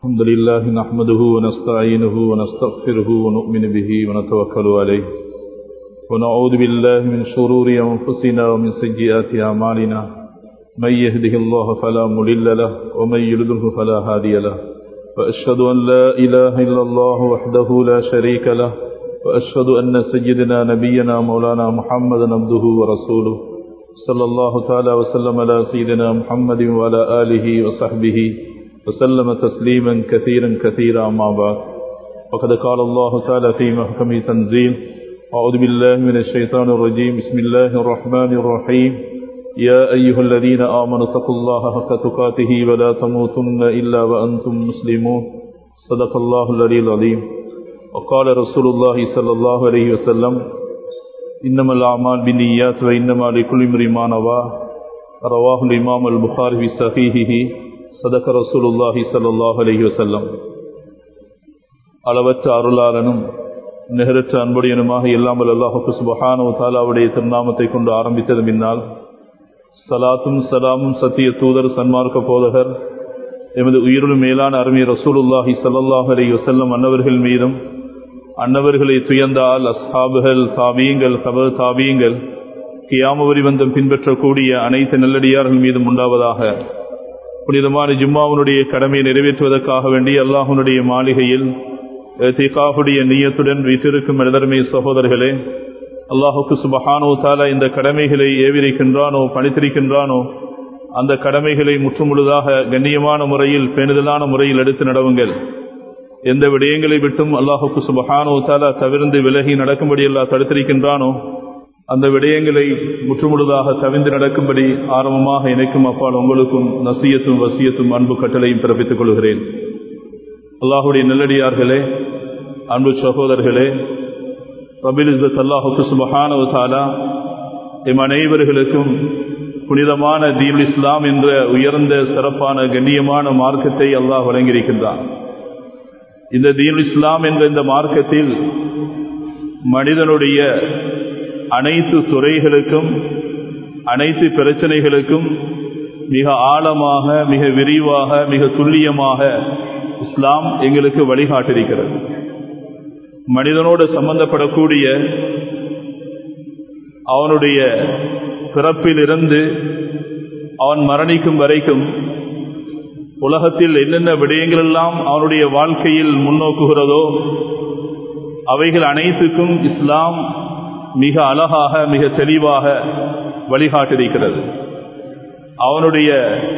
الحمد لله نحمده ونستعينه ونستغفره ونؤمن به ونتوكل عليه ونعوذ بالله من شرور أنفسنا ومن سيئات أعمالنا من يهده الله فلا مضل له ومن يضلله فلا هادي له وأشهد أن لا إله إلا الله وحده لا شريك له وأشهد أن سيدنا نبينا مولانا محمدا عبده ورسوله صلى الله تعالى وسلم على سيدنا محمد وعلى آله وصحبه وسلم تسليما كثيرا كثيرا أما بعد وقد قال الله تعالى في محكم تنزيل أعوذ بالله من الشيطان الرجيم بسم الله الرحمن الرحيم يا أيها الذين آمنوا اتقوا الله حق تقاته ولا تموتن إلا وأنتم مسلمون صدق الله العلي العظيم وقال رسول الله صلى الله عليه وسلم إنما الأعمال بالنيات وإنما لكل امرئ ما نوى رواه الإمام البخاري في صحيحه صدق رسول الله صلى الله عليه وسلم அளவற்ற அருளாளனும் நிகரற்ற அன்புடையனுமாக இல்லாமல் அல்லாஹுக்கு சுபஹானு தாலாவுடைய திருநாமத்தை கொண்டு ஆரம்பித்தது முன்னால் சலாத்தும் சலாமும் சத்திய தூதர் சன்மார்க்க போதகர் எமது உயிரிலும் மேலான அருமை ரசூலுல்லாஹி சல்லாஹ் அலி வசல்லம் அன்னவர்கள் மீதும் அன்னவர்களை துயர்ந்தால் அஸ்ஹாபுகள் தாபியங்கள் கப தாபியங்கள் கியாமவரி வந்தம் பின்பற்றக்கூடிய அனைத்து நல்லடியார்கள் மீதும் உண்டாவதாக புனிதமான ஜும்மாவுனுடைய கடமையை நிறைவேற்றுவதற்காக வேண்டி அல்லாஹனுடைய மாளிகையில் திகாவுடைய நீயத்துடன் வீட்டிருக்கும் இடதர்மை சகோதரர்களே அல்லாஹுக்கு சுபஹானோ தாலா இந்த கடமைகளை ஏவிரிக்கின்றானோ பணித்திருக்கின்றானோ அந்த கடமைகளை முற்றுமுழுதாக கண்ணியமான முறையில் பேணுதலான முறையில் எடுத்து நடவுங்கள் எந்த விடயங்களை விட்டும் அல்லாஹுக்கு சுபஹானோ தாலா தவிர்ந்து விலகி நடக்கும்படி எல்லாம் தடுத்திருக்கின்றானோ அந்த விடயங்களை முற்றுமுழுதாக தவிர்ந்து நடக்கும்படி ஆரம்பமாக இணைக்கும் அப்பால் உங்களுக்கும் நசியத்தும் வசியத்தும் அன்பு கட்டளையும் பிறப்பித்துக் கொள்கிறேன் அல்லாஹுடைய நெல்லடியார்களே அன்பு சகோதரர்களே ரபில் இசத் அல்லாஹுக்கு சுபஹானவு தாலா எம் அனைவர்களுக்கும் புனிதமான தீன் இஸ்லாம் என்ற உயர்ந்த சிறப்பான கண்ணியமான மார்க்கத்தை அல்லாஹ் வழங்கியிருக்கின்றான் இந்த தீன் இஸ்லாம் என்ற இந்த மார்க்கத்தில் மனிதனுடைய அனைத்து துறைகளுக்கும் அனைத்து பிரச்சனைகளுக்கும் மிக ஆழமாக மிக விரிவாக மிக துல்லியமாக இஸ்லாம் எங்களுக்கு வழிகாட்டிருக்கிறது மனிதனோடு சம்பந்தப்படக்கூடிய அவனுடைய பிறப்பிலிருந்து அவன் மரணிக்கும் வரைக்கும் உலகத்தில் என்னென்ன விடயங்கள் எல்லாம் அவனுடைய வாழ்க்கையில் முன்னோக்குகிறதோ அவைகள் அனைத்துக்கும் இஸ்லாம் மிக அழகாக மிக தெளிவாக வழிகாட்டிருக்கிறது அவனுடைய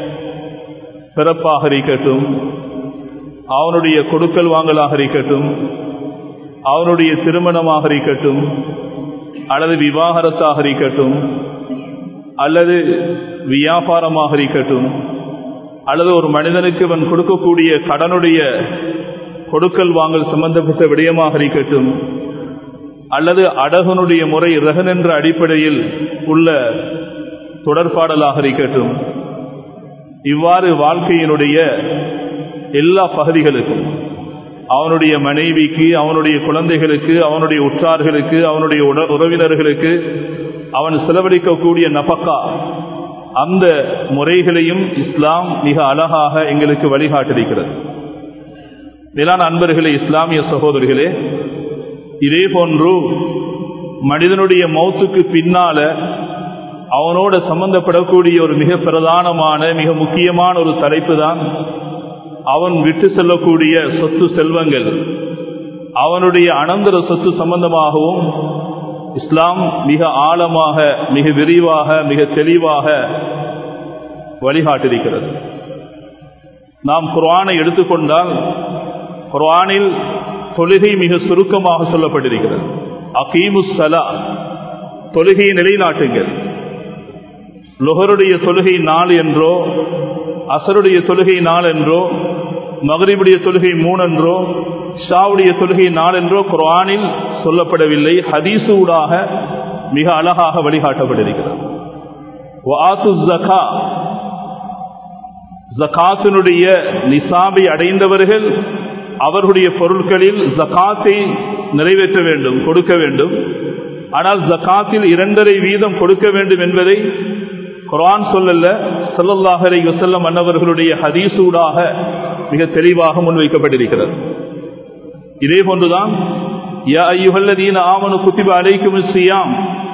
பிறப்பாக இருக்கட்டும் அவனுடைய கொடுக்கல் வாங்கலாக இருக்கட்டும் அவனுடைய திருமணமாக இருக்கட்டும் அல்லது விவாகரத்தாக இருக்கட்டும் அல்லது வியாபாரமாக இருக்கட்டும் அல்லது ஒரு மனிதனுக்கு அவன் கொடுக்கக்கூடிய கடனுடைய கொடுக்கல் வாங்கல் சம்பந்தப்பட்ட விடயமாக இருக்கட்டும் அல்லது அடகனுடைய முறை ரகன் என்ற அடிப்படையில் உள்ள தொடர்பாடலாக இருக்கட்டும் இவ்வாறு வாழ்க்கையினுடைய எல்லா பகுதிகளுக்கும் அவனுடைய மனைவிக்கு அவனுடைய குழந்தைகளுக்கு அவனுடைய உற்றார்களுக்கு அவனுடைய உறவினர்களுக்கு அவன் செலவழிக்கக்கூடிய நபக்கா அந்த முறைகளையும் இஸ்லாம் மிக அழகாக எங்களுக்கு வழிகாட்டிருக்கிறது மேலான அன்பர்களே இஸ்லாமிய சகோதரர்களே இதே போன்று மனிதனுடைய மௌத்துக்கு பின்னால அவனோட சம்பந்தப்படக்கூடிய ஒரு மிக பிரதானமான மிக முக்கியமான ஒரு தலைப்பு தான் அவன் விட்டு செல்லக்கூடிய சொத்து செல்வங்கள் அவனுடைய அனந்தர சொத்து சம்பந்தமாகவும் இஸ்லாம் மிக ஆழமாக மிக விரிவாக மிக தெளிவாக வழிகாட்டிருக்கிறது நாம் குர்ஆனை எடுத்துக்கொண்டால் குர்ஆனில் தொழுகை மிக சுருக்கமாக சொல்லப்பட்டிருக்கிறது அகீமுஸ் சலா தொழுகையை நிலைநாட்டுங்கள் லொஹருடைய தொழுகை நாள் என்றோ அசருடைய தொழுகை நாள் என்றோ மகரிபுடைய தொழுகை மூணு என்றோ ஷாவுடைய தொழுகை நாள் என்றோ குரானில் சொல்லப்படவில்லை ஹதீசூடாக மிக அழகாக வழிகாட்டப்பட்டிருக்கிறது ஜகாத்தினுடைய நிசாபை அடைந்தவர்கள் அவர்களுடைய பொருட்களில் ஜகாத்தை நிறைவேற்ற வேண்டும் கொடுக்க வேண்டும் ஆனால் ஜக்காத்தில் இரண்டரை வீதம் கொடுக்க வேண்டும் என்பதை குரான் சொல்லல சல்லல்லாஹரை வசல்லம் அன்னவர்களுடைய ஹதீசூடாக மிக தெளிவாக முன்வைக்கப்பட்டிருக்கிறது இதே போன்றுதான் யா ஐயுகல்லதீன ஆமனு குத்திப அலைக்கும் சியாம்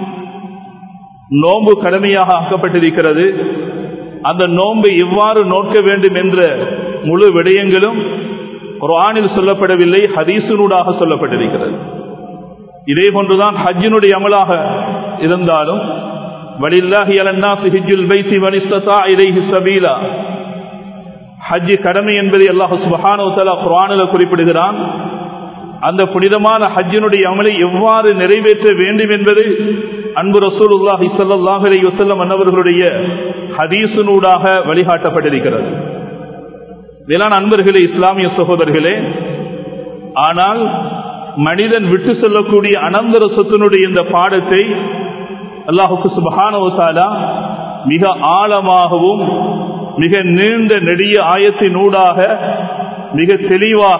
நோன்பு கடமையாக ஆக்கப்பட்டிருக்கிறது அந்த நோன்பை எவ்வாறு நோக்க வேண்டும் என்ற முழு விடயங்களும் குரானில் சொல்லப்படவில்லை ஹதீசுனூடாக சொல்லப்பட்டிருக்கிறது இதே போன்றுதான் ஹஜ்ஜினுடைய அமலாக இருந்தாலும் வலில்லாஹி அலன்னாசி ஹிஜ்ஜுல் பைத்தி வனிஸ்ததா இலைஹி சபீலா ஹஜ் கடமை என்பதை அல்லாஹ் சுபஹானு தஆலா குர்ஆனில் குறிப்பிடுகிறான் அந்த புனிதமான ஹஜ்ஜினுடைய அமலை எவ்வாறு நிறைவேற்ற வேண்டும் என்பது அன்பு ரசூலுல்லாஹி ஸல்லல்லாஹு அலைஹி வஸல்லம் அன்னவர்களுடைய ஹதீஸினூடாக வழிகாட்டப்பட்டிருக்கிறது வேளாண் அன்பர்களே இஸ்லாமிய சகோதரர்களே ஆனால் மனிதன் விட்டு செல்லக்கூடிய அனந்தர சொத்தினுடைய இந்த பாடத்தை அல்லாஹுக்கு சுபஹானவசாலா மிக ஆழமாகவும் மிக நீண்ட நெடிய ஆயத்தினூடாக மிக தெளிவாக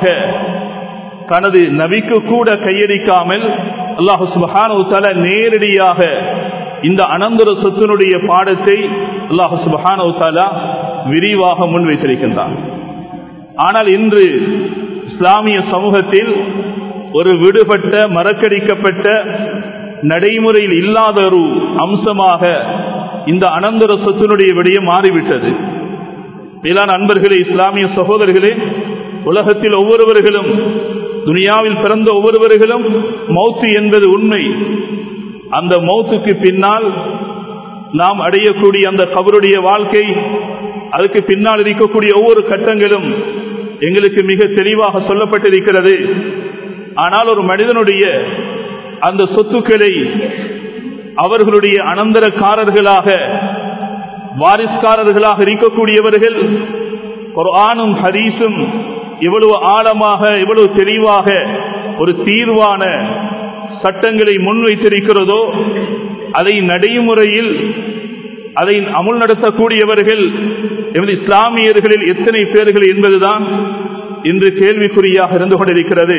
தனது நபிக்கு கூட கையடிக்காமல் அல்லாஹு சுபஹானவசாலா நேரடியாக இந்த அனந்தர சொத்தினுடைய பாடத்தை அல்லாஹு சுபஹானவசாலா விரிவாக முன்வைத்திருக்கின்றான் ஆனால் இன்று இஸ்லாமிய சமூகத்தில் ஒரு விடுபட்ட மறக்கடிக்கப்பட்ட நடைமுறையில் இல்லாத ஒரு அம்சமாக இந்த அனந்தர சொத்தினுடைய விடயம் மாறிவிட்டது மேலான அன்பர்களே இஸ்லாமிய சகோதரர்களே உலகத்தில் ஒவ்வொருவர்களும் துனியாவில் பிறந்த ஒவ்வொருவர்களும் மௌத்து என்பது உண்மை அந்த மௌத்துக்கு பின்னால் நாம் அடையக்கூடிய அந்த கபருடைய வாழ்க்கை அதுக்கு பின்னால் இருக்கக்கூடிய ஒவ்வொரு கட்டங்களும் எங்களுக்கு மிக தெளிவாக சொல்லப்பட்டிருக்கிறது ஆனால் ஒரு மனிதனுடைய அந்த சொத்துக்களை அவர்களுடைய அனந்தரக்காரர்களாக வாரிஸ்காரர்களாக இருக்கக்கூடியவர்கள் ஒரு ஆணும் ஹரீஸும் இவ்வளவு ஆழமாக இவ்வளவு தெளிவாக ஒரு தீர்வான சட்டங்களை முன்வைத்திருக்கிறதோ அதை நடைமுறையில் அதை அமுல் நடத்தக்கூடியவர்கள் எமது இஸ்லாமியர்களில் எத்தனை பேர்கள் என்பதுதான் இன்று கேள்விக்குறியாக இருந்து கொண்டிருக்கிறது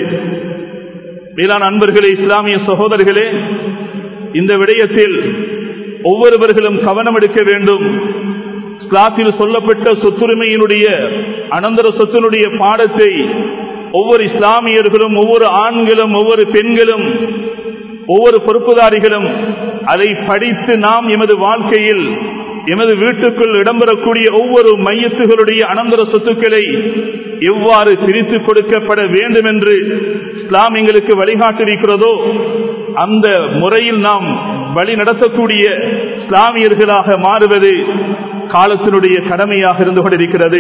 மேலான அன்பர்களே இஸ்லாமிய சகோதரர்களே இந்த விடயத்தில் ஒவ்வொருவர்களும் கவனம் எடுக்க வேண்டும் இஸ்லாத்தில் சொல்லப்பட்ட சொத்துரிமையினுடைய அனந்தர சொத்தினுடைய பாடத்தை ஒவ்வொரு இஸ்லாமியர்களும் ஒவ்வொரு ஆண்களும் ஒவ்வொரு பெண்களும் ஒவ்வொரு பொறுப்புதாரிகளும் அதை படித்து நாம் எமது வாழ்க்கையில் எமது வீட்டுக்குள் இடம்பெறக்கூடிய ஒவ்வொரு மையத்துகளுடைய அனந்தர சொத்துக்களை எவ்வாறு பிரித்து கொடுக்கப்பட வேண்டும் என்று இஸ்லாம் எங்களுக்கு வழிகாட்டிருக்கிறதோ அந்த முறையில் நாம் வழி நடத்தக்கூடிய இஸ்லாமியர்களாக மாறுவது காலத்தினுடைய கடமையாக இருந்து கொண்டிருக்கிறது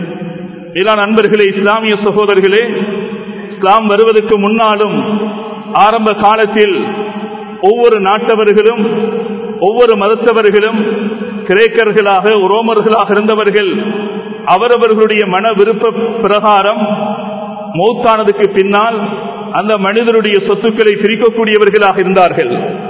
இதான் நண்பர்களே இஸ்லாமிய சகோதரர்களே இஸ்லாம் வருவதற்கு முன்னாலும் ஆரம்ப காலத்தில் ஒவ்வொரு நாட்டவர்களும் ஒவ்வொரு மதத்தவர்களும் கிரேக்கர்களாக ரோமர்களாக இருந்தவர்கள் அவரவர்களுடைய மன விருப்ப பிரகாரம் மௌத்தானதுக்கு பின்னால் அந்த மனிதனுடைய சொத்துக்களை பிரிக்கக்கூடியவர்களாக இருந்தார்கள்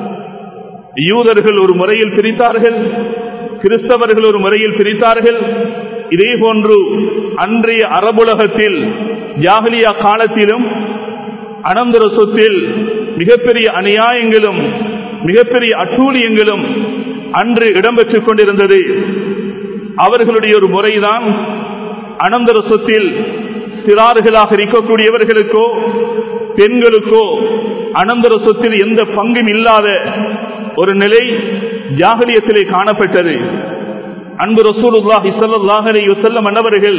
யூதர்கள் ஒரு முறையில் பிரித்தார்கள் கிறிஸ்தவர்கள் ஒரு முறையில் பிரித்தார்கள் இதே போன்று அன்றைய அரபுலகத்தில் ஜாகலியா காலத்திலும் அனந்தர சொத்தில் மிகப்பெரிய அநியாயங்களும் மிகப்பெரிய அட்டூழியங்களும் அன்று இடம்பெற்றுக் கொண்டிருந்தது அவர்களுடைய ஒரு முறைதான் அனந்தர சொத்தில் சிறார்களாக இருக்கக்கூடியவர்களுக்கோ பெண்களுக்கோ அனந்தர சொத்தில் எந்த பங்கும் இல்லாத ஒரு நிலை ஜாகலியத்திலே காணப்பட்டது அன்பு ரசூலுல்லாஹி ஸல்லல்லாஹு அலைஹி வஸல்லம் அன்னவர்கள்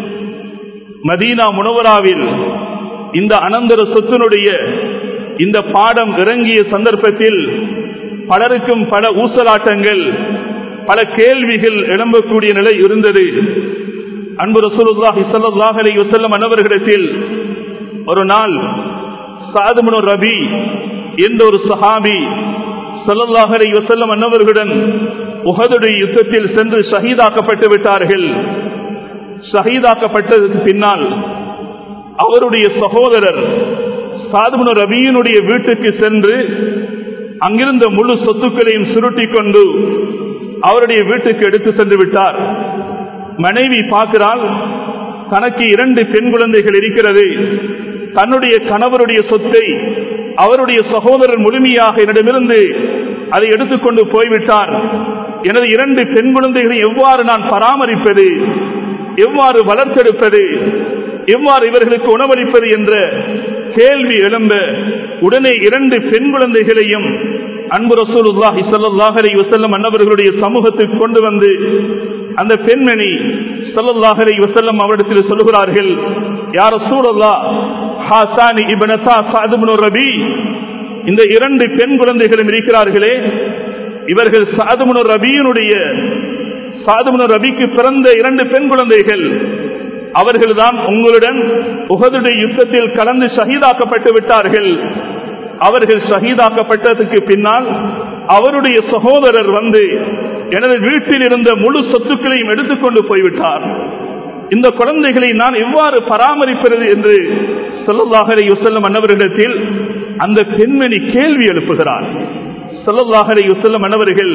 மதீனா முனவராவில் இந்த அனந்தர சொத்தினுடைய இந்த பாடம் இறங்கிய சந்தர்ப்பத்தில் பலருக்கும் பல ஊசலாட்டங்கள் பல கேள்விகள் எழும்பக்கூடிய நிலை இருந்தது அன்பு ரசூலுல்லாஹி ஸல்லல்லாஹு அலைஹி வஸல்லம் அன்னவர்களிடத்தில் ஒரு நாள் சாதுமனு ரபி என்ற ஒரு சஹாபி ஸல்லல்லாஹு அலைஹி வஸல்லம் அன்னவர்களுடன் உஹதுடைய யுத்தத்தில் சென்று ஷஹீதாக்கப்பட்டு விட்டார்கள் ஷஹீதாக்கப்பட்டதற்கு பின்னால் அவருடைய சகோதரர் சாதுமனு ரபியினுடைய வீட்டுக்கு சென்று அங்கிருந்த முழு சொத்துக்களையும் சுருட்டி கொண்டு அவருடைய வீட்டுக்கு எடுத்து சென்று விட்டார் மனைவி பார்க்கிறாள் தனக்கு இரண்டு பெண் குழந்தைகள் இருக்கிறது தன்னுடைய கணவருடைய சொத்தை அவருடைய சகோதரர் முழுமையாக என்னிடமிருந்து அதை எடுத்துக்கொண்டு போய்விட்டார் எனது இரண்டு பெண் குழந்தைகளை எவ்வாறு நான் பராமரிப்பது எவ்வாறு வளர்த்தெடுப்பது எவ்வாறு இவர்களுக்கு உணவளிப்பது என்ற கேள்வி எழும்ப உடனே இரண்டு பெண் குழந்தைகளையும் அன்பு ரசூலுல்லாஹி ஸல்லல்லாஹு அலைஹி வஸல்லம் அன்னவர்களுடைய சமூகத்துக்கு கொண்டு வந்து அந்த பெண்மணி ஸல்லல்லாஹு அலைஹி வஸல்லம் அவரிடத்தில் சொல்கிறார்கள் யா ரசூலல்லாஹ் ஹாசானி இப்னதா சஅத் இப்னு ரபி இந்த இரண்டு பெண் குழந்தைகளும் இருக்கிறார்களே இவர்கள் சஅத் இப்னு ரபியினுடைய சஅத் இப்னு ரபிக்கு பிறந்த இரண்டு பெண் குழந்தைகள் அவர்கள்தான் உங்களுடன் உகதுடைய யுத்தத்தில் கலந்து ஷஹீதாக்கப்பட்டு விட்டார்கள் அவர்கள் ஷஹீதாக்கப்பட்டதுக்கு பின்னால் அவருடைய சகோதரர் வந்து எனது வீட்டில் இருந்த முழு சொத்துக்களையும் எடுத்துக்கொண்டு போய்விட்டார் இந்த குழந்தைகளை நான் எவ்வாறு பராமரிப்பது என்று சொல்லலாகரை யுசல்லம் அன்னவர்களிடத்தில் அந்த பெண்மணி கேள்வி எழுப்புகிறார் சொல்லலாகரை யுசல்லம் அன்னவர்கள்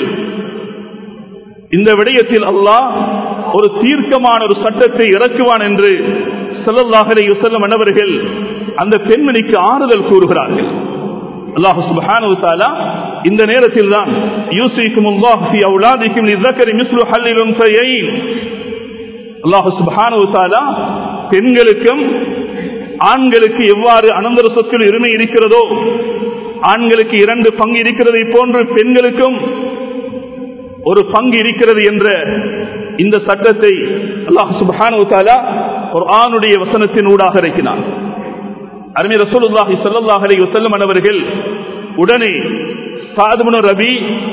இந்த விடயத்தில் அல்லாஹ் ஒரு தீர்க்கமான ஒரு சட்டத்தை இறக்குவான் என்று சொல்லலாகரை யுசல்லம் அன்னவர்கள் அந்த பெண்மணிக்கு ஆறுதல் கூறுகிறார்கள் அல்லாஹு சுப்ஹானஹு தஆலா இந்த நேரத்தில் தான் யூசிக்கும் அல்லாஹ் ஃபி அவுலாதிக்கும் லிذكر مثل حل الانثيين அல்லாஹு சுப்ஹானஹு தஆலா பெண்களுக்கும் ஆண்களுக்கு எவ்வாறு அனந்தர சொத்தில் உரிமை இருக்கிறதோ ஆண்களுக்கு இரண்டு பங்கு இருக்கிறதை போன்று பெண்களுக்கும் ஒரு பங்கு இருக்கிறது என்ற இந்த சட்டத்தை அல்லாஹ் சுப்ஹானஹு தஆலா குர்ஆனுடைய வசனத்தின் ஊடாக இறக்கினார் அருமை ரசூலுல்லாஹி ஸல்லல்லாஹு அலைஹி வஸல்லம் அவர்கள் உடனே சாதுபுன ரபி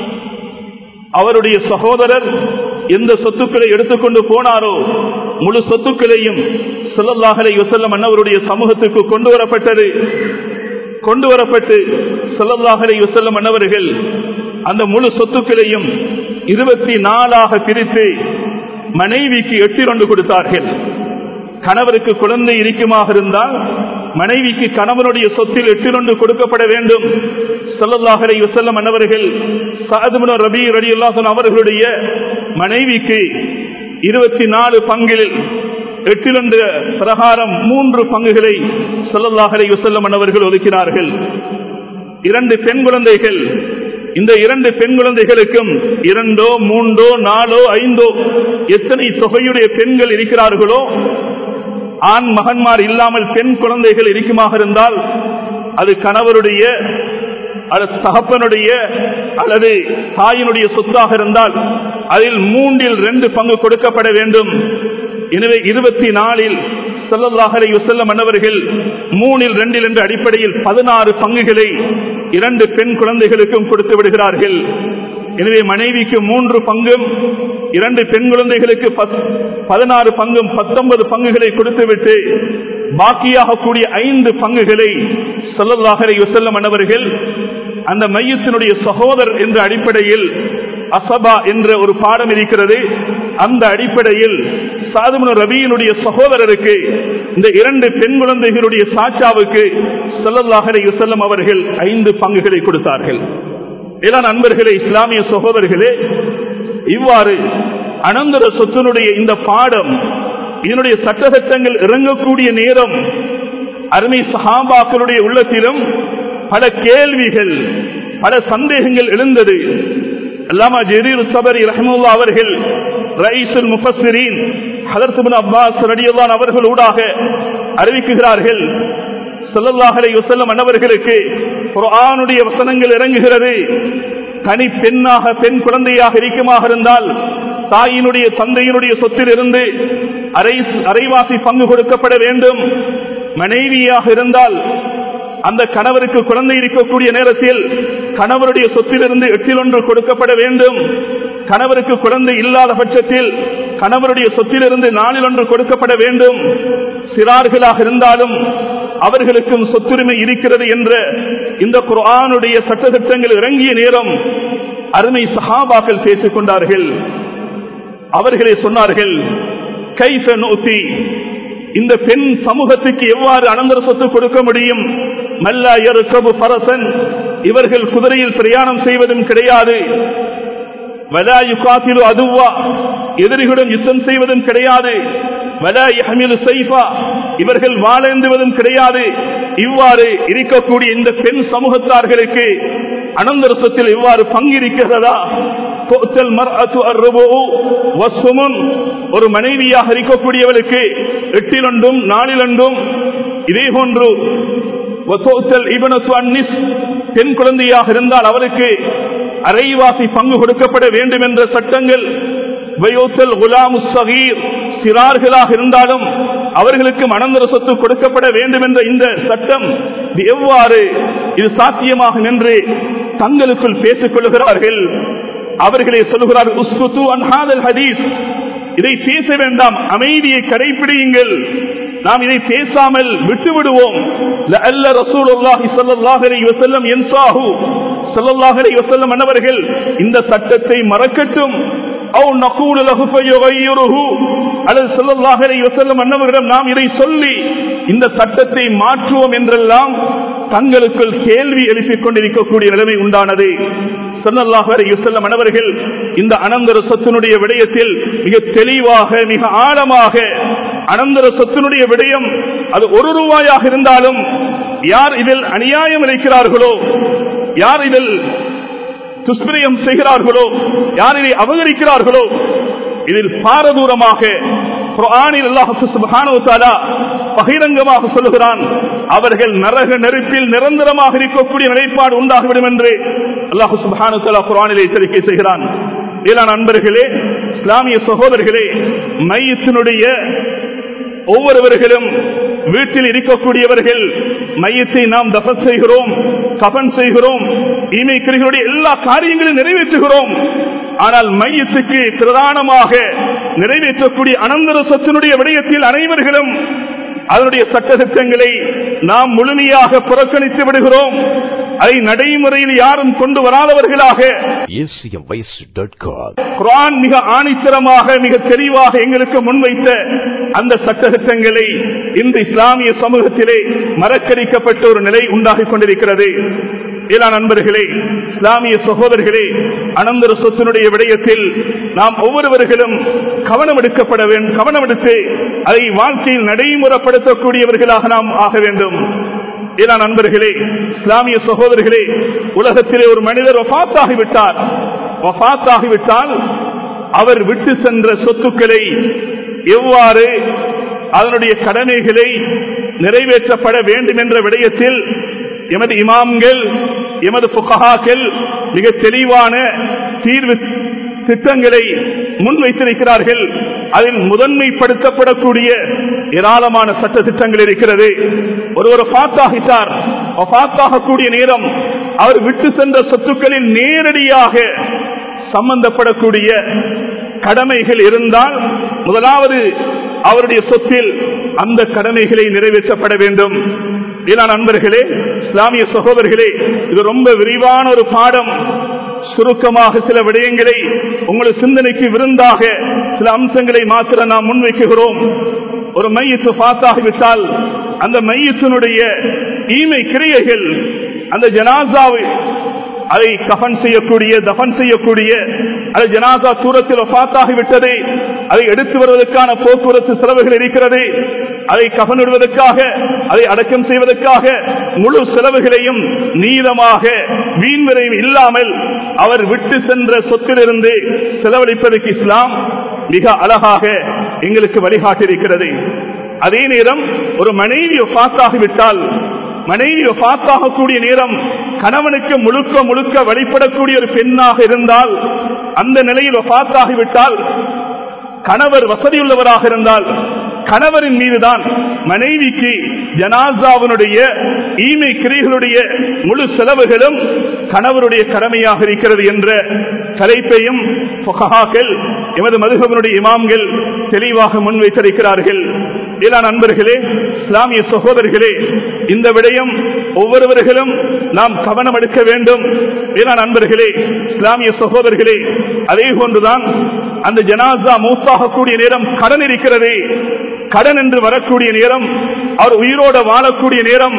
அவருடைய சகோதரர் எந்த சொத்துக்களை எடுத்துக்கொண்டு போனாரோ முழு சொத்துக்களையும் ஸல்லல்லாஹு அலைஹி வஸல்லம் அன்னவருடைய சமூகத்துக்கு கொண்டு வரப்பட்டது கொண்டு வரப்பட்டு ஸல்லல்லாஹு அலைஹி வஸல்லம் அன்னவர்கள் அந்த முழு சொத்துக்களையும் இருபத்தி நாலாக பிரித்து மனைவிக்கு எட்டிரண்டு கொடுத்தார்கள் கணவருக்கு குழந்தை இருக்குமாக இருந்தால் மனைவிக்கு கணவனுடைய சொத்தில் எட்டிரொண்டு கொடுக்கப்பட வேண்டும் சொல்லல்லாஹரை வசல்லம் அன்னவர்கள் சாதுமன ரபி ரடி அல்லாஹன் அவர்களுடைய மனைவிக்கு இருபத்தி நாலு பங்கில் எட்டிரண்டு பிரகாரம் மூன்று பங்குகளை சொல்லல்லாஹரை வசல்லம் அன்னவர்கள் ஒதுக்கினார்கள் இரண்டு பெண் குழந்தைகள் இந்த இரண்டு பெண் குழந்தைகளுக்கும் இரண்டோ மூன்றோ நாலோ ஐந்தோ எத்தனை தொகையுடைய பெண்கள் இருக்கிறார்களோ ஆண் மகன்மார் இல்லாமல் பெண் குழந்தைகள் இருக்குமாக இருந்தால் அது கணவருடைய அல்லது தகப்பனுடைய அல்லது தாயினுடைய சொத்தாக இருந்தால் அதில் மூன்றில் ரெண்டு பங்கு கொடுக்கப்பட வேண்டும் எனவே இருபத்தி நாலில் செல்லல்லாஹரை யுசல்லம் மன்னவர்கள் மூணில் ரெண்டில் என்ற அடிப்படையில் பதினாறு பங்குகளை இரண்டு பெண் குழந்தைகளுக்கும் கொடுத்து விடுகிறார்கள் எனவே மனைவிக்கு மூன்று பங்கும் இரண்டு பெண் குழந்தைகளுக்கு பதினாறு பங்கும் பத்தொன்பது பங்குகளை கொடுத்துவிட்டு பாக்கியாக கூடிய ஐந்து பங்குகளை சொல்லலாகரை யுசல்லம் மன்னவர்கள் அந்த மையத்தினுடைய சகோதரர் என்ற அடிப்படையில் அசபா என்ற ஒரு பாடம் இருக்கிறது அந்த அடிப்படையில் சாதுமன ரபியினுடைய சகோதரருக்கு இந்த இரண்டு பெண் குழந்தைகளுடைய சாச்சாவுக்கு சொல்லல்லாஹரை யுசல்லம் அவர்கள் ஐந்து பங்குகளை கொடுத்தார்கள் இதான் அன்பர்களே இஸ்லாமிய சகோதரர்களே இவ்வாறு அனந்தர சொத்தினுடைய இந்த பாடம் இதனுடைய சட்டசட்டங்கள் இறங்கக்கூடிய நேரம் அருமை சஹாபாக்களுடைய உள்ளத்திலும் பல கேள்விகள் பல சந்தேகங்கள் எழுந்தது அல்லாமா ஜெரீர் சபரி ரஹமுல்லா அவர்கள் ரைசுல் முஃபஸ்ஸிரீன் ஹதரத் இப்னு அப்பாஸ் ரலியல்லாஹு அவர்கள் ஊடாக அறிவிக்குகிறார்கள் ஸல்லல்லாஹு அலைஹி வஸல்லம் அன்னவர்களுக்கு குர்ஆனுடைய வசனங்கள் இறங்குகிறது தனி பெண்ணாக பெண் குழந்தையாக இருக்குமாக இருந்தால் தாயினுடைய தந்தையினுடைய சொத்தில் இருந்து அரை அரைவாசி பங்கு கொடுக்கப்பட வேண்டும் மனைவியாக இருந்தால் அந்த கணவருக்கு குழந்தை இருக்கக்கூடிய நேரத்தில் கணவருடைய சொத்திலிருந்து எட்டில் ஒன்று கொடுக்கப்பட வேண்டும் கணவருக்கு குழந்தை இல்லாத பட்சத்தில் கணவருடைய சொத்திலிருந்து நாளில் ஒன்று கொடுக்கப்பட வேண்டும் சிறார்களாக இருந்தாலும் அவர்களுக்கும் சொத்துரிமை இருக்கிறது என்ற இந்த குர்ஆனுடைய சட்டத்திட்டங்கள் இறங்கிய நேரம் அருமை சஹாபாக்கள் பேசிக் கொண்டார்கள் அவர்களே சொன்னார்கள் கைஃப நூத்தி இந்த பெண் சமூகத்துக்கு எவ்வாறு அனந்தர சொத்து கொடுக்க முடியும் மல்லா எருக்கபு பரசன் இவர்கள் குதிரையில் பிரயாணம் செய்வதும் கிடையாது வலாயு காத்திலு அதுவா எதிரிகளுடன் யுத்தம் செய்வதும் கிடையாது வலாயமிலு சைஃபா இவர்கள் வாழந்துவதும் கிடையாது இவ்வாறு இருக்கக்கூடிய இந்த பெண் சமூகத்தார்களுக்கு அனந்தரசத்தில் இவ்வாறு பங்கிருக்கிறதா துஅத்தல் மர்அத்து அர்ருபு வஸ்ஸுமுன் ஒரு மனைவியாக இருக்கக்கூடியவளுக்கு எட்டிலொன்றும் நாலிலொன்றும் இதே போன்று வசோத்தல் இபனத்து அன்னிஸ் பெண் குழந்தையாக இருந்தால் அவருக்கு அரைவாசி பங்கு கொடுக்கப்பட வேண்டும் என்ற சட்டங்கள் வயோத்தல் குலாமு சகீர் சிறார்களாக இருந்தாலும் அவர்களுக்கு மனந்தர சொத்து கொடுக்கப்பட வேண்டும் என்ற இந்த சட்டம் இது எவ்வாறு இது சாத்தியமாகும் என்று தங்களுக்குள் பேசிக் கொள்கிறார்கள் அவர்களே சொல்லுகிறார்கள் உஸ்குத்து அன்ஹாதல் ஹதீஸ் இதை பேச வேண்டாம் அமைதியை கடைபிடியுங்கள் நாம் இதை பேசாமல் விட்டுவிடுவோம் லஅல்ல ரசூலுல்லாஹி ஸல்லல்லாஹு அலைஹி வஸல்லம் யன்சாஹு ஸல்லல்லாஹு அலைஹி வஸல்லம் அன்னவர்கள் இந்த சட்டத்தை மறக்கட்டும் அவு நகூல லஹு ஃபயுகையிருஹு அல்லது ஸல்லல்லாஹு அலைஹி வஸல்லம் அன்னவர்களிடம் நாம் இதை சொல்லி இந்த சட்டத்தை மாற்றுவோம் என்றெல்லாம் தங்களுக்குள் கேள்வி எழுப்பிக் கொண்டிருக்கக்கூடிய நிலைமை உண்டானது ஸல்லல்லாஹு அலைஹி வஸல்லம் அன்னவர்கள் இந்த அனந்தர சொத்தினுடைய விடயத்தில் மிக தெளிவாக மிக ஆழமாக அனந்தர சொத்தினுடைய விடயம் அது ஒரு ரூபாயாக இருந்தாலும் யார் இதில் அநியாயம் இழைக்கிறார்களோ யார் இதில் துஷ்பிரயம் செய்கிறார்களோ யார் இதை அபகரிக்கிறார்களோ இதில் பாரதூரமாக குர்ஆனில் அல்லாஹ் சுப்ஹானஹு வ தஆலா பகிரங்கமாக சொல்லுகிறான் அவர்கள் நரக நெருப்பில் நிரந்தரமாக இருக்கக்கூடிய நிலைப்பாடு உண்டாகிவிடும் என்று அல்லாஹ் சுப்ஹானஹு வ தஆலா குர்ஆனில் எச்சரிக்கை செய்கிறான் இதில் நண்பர்களே இஸ்லாமிய சகோதரர்களே மையத்தினுடைய ஒவ்வொருவர்களும் வீட்டில் இருக்கக்கூடியவர்கள் மையத்தை நாம் தபத் செய்கிறோம் கபன் செய்கிறோம் ஈமைக்கிரிகளுடைய எல்லா காரியங்களையும் நிறைவேற்றுகிறோம் ஆனால் மையத்துக்கு பிரதானமாக நிறைவேற்றக்கூடிய அனந்தர சொத்தினுடைய விடயத்தில் அனைவர்களும் அதனுடைய சட்டத்திட்டங்களை நாம் முழுமையாக புறக்கணித்து விடுகிறோம் அதை நடைமுறையில் யாரும் கொண்டு வராதவர்களாக acmvoice.com குர்ஆன் மிக ஆணித்தரமாக மிக தெளிவாக எங்களுக்கு முன்வைத்த அந்த சட்டத்திட்டங்களை இன்று இஸ்லாமிய சமூகத்திலே மறக்கடிக்கப்பட்ட ஒரு நிலை உண்டாகிக் கொண்டிருக்கிறது ஏலா நண்பர்களே இஸ்லாமிய சகோதரர்களே அனந்தர சொத்தினுடைய விடயத்தில் நாம் ஒவ்வொருவர்களும் கவனம் எடுக்கப்பட வேண்டும் கவனம் எடுத்து அதை வாழ்க்கையில் நடைமுறைப்படுத்தக்கூடியவர்களாக நாம் ஆக வேண்டும் ஏலா நண்பர்களே இஸ்லாமிய சகோதரர்களே உலகத்திலே ஒரு மனிதர் வஃத்தாகிவிட்டார் வஃத்தாகிவிட்டால் அவர் விட்டு சென்ற சொத்துக்களை எவ்வாறு அதனுடைய கடமைகளை நிறைவேற்றப்பட வேண்டும் என்ற விடயத்தில் எமது இமாம்கள் எமது புகஹாக்கள் மிக தெளிவான தீர்வு திட்டங்களை முன்வைத்திருக்கிறார்கள் அதில் முதன்மைப்படுத்தப்படக்கூடிய ஏராளமான சட்ட திட்டங்கள் இருக்கிறது ஒருவர் பாத்தாகிட்டார் பாத்தாகக்கூடிய நேரம் அவர் விட்டு சென்ற சொத்துக்களில் நேரடியாக சம்பந்தப்படக்கூடிய கடமைகள் இருந்தால் முதலாவது அவருடைய சொத்தில் அந்த கடமைகளை நிறைவேற்றப்பட வேண்டும் இதனால் நண்பர்களே இஸ்லாமிய சகோதரர்களே இது ரொம்ப விரிவான ஒரு பாடம் சுருக்கமாக சில விடயங்களை உங்கள் சிந்தனைக்கு விருந்தாக சில அம்சங்களை மாத்திர நாம் முன்வைக்குகிறோம் ஒரு மையத்து பாத்தாகிவிட்டால் அந்த மையத்தினுடைய ஈமை கிரியைகள் அந்த ஜனாசாவை அதை கஃன் செய்யக்கூடிய தஃன் செய்யக்கூடிய அது ஜனாசா தூரத்தில் பாத்தாகிவிட்டது அதை எடுத்து வருவதற்கான போக்குவரத்து செலவுகள் இருக்கிறது அதை கவனிடுவதற்காக அதை அடக்கம் செய்வதற்காக முழு செலவுகளையும் நீளமாக வீண்வரையும் இல்லாமல் அவர் விட்டு சென்ற சொத்திலிருந்து செலவழிப்பதற்கு இஸ்லாம் மிக அழகாக எங்களுக்கு வழிகாட்டியிருக்கிறது அதே நேரம் ஒரு மனைவி பாத்தாகிவிட்டால் மனைவி பாத்தாகக்கூடிய நேரம் கணவனுக்கு முழுக்க முழுக்க வழிபடக்கூடிய ஒரு பெண்ணாக இருந்தால் அந்த நிலையில் பாத்தாகிவிட்டால் கணவர் வசதியுள்ளவராக இருந்தால் கணவரின் மீதுதான் மனைவிக்கு ஜனாசாவினுடைய ஈமை கிரிகளுடைய முழு செலவுகளும் கணவருடைய கடமையாக இருக்கிறது என்ற தலைப்பையும் புகஹாக்கள் எமது மதுகவனுடைய இமாம்கள் தெளிவாக முன்வைத்திருக்கிறார்கள் இலா நண்பர்களே இஸ்லாமிய சகோதரர்களே இந்த விடயம் ஒவ்வொருவர்களும் நாம் கவனம் எடுக்க வேண்டும் இலா நண்பர்களே இஸ்லாமிய சகோதரர்களே அதே போன்றுதான் அந்த ஜனாசா மூத்தாகக்கூடிய நேரம் கடன் இருக்கிறது கடன் என்று வரக்கூடிய நேரம் அவர் உயிரோட வாழக்கூடிய நேரம்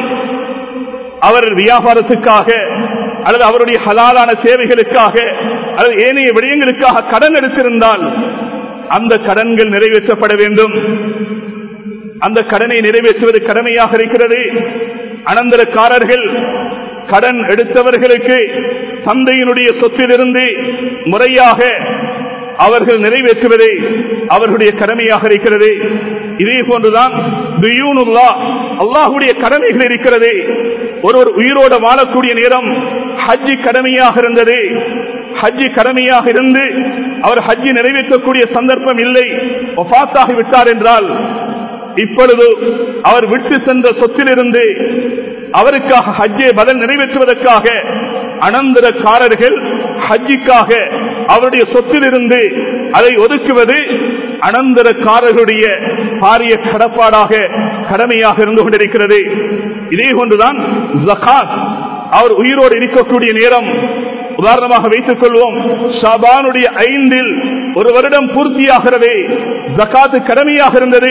அவர் வியாபாரத்துக்காக அல்லது அவருடைய ஹலாலான சேவைகளுக்காக அல்லது ஏனைய விடயங்களுக்காக கடன் எடுத்திருந்தால் அந்த கடன்கள் நிறைவேற்றப்பட வேண்டும் அந்த கடனை நிறைவேற்றுவது கடமையாக இருக்கிறது அனந்தரக்காரர்கள் கடன் எடுத்தவர்களுக்கு தந்தையினுடைய சொத்திலிருந்து முறையாக அவர்கள் நிறைவேற்றுவதே அவர்களுடைய கடமையாக இருக்கிறது இதே போன்றுதான் துயூனுல்லா அல்லாஹுடைய கடமைகள் இருக்கிறது ஒருவர் உயிரோடு வாழக்கூடிய நேரம் ஹஜ்ஜி கடமையாக இருந்தது ஹஜ்ஜி கடமையாக இருந்து அவர் ஹஜ்ஜி நிறைவேற்றக்கூடிய சந்தர்ப்பம் இல்லை ஒஃபாத்தாகி விட்டார் என்றால் இப்பொழுது அவர் விட்டு சென்ற சொத்திலிருந்து அவருக்காக ஹஜ்ஜை பதில் நிறைவேற்றுவதற்காக அனந்தரக்காரர்கள் ஹஜ்ஜிக்காக அவருடைய சொத்திலிருந்து அதை ஒதுக்குவது அனந்தரக்காரர்களுடைய பாரிய கடப்பாடாக கடமையாக இருந்து கொண்டிருக்கிறது இதே போன்றுதான் ஜகாத் அவர் உயிரோடு இருக்கக்கூடிய நேரம் உதாரணமாக வைத்துக் கொள்வோம் ஷாபானுடைய ஐந்தில் ஒரு வருடம் பூர்த்தியாகிறது ஜகாத்து கடமையாக இருந்தது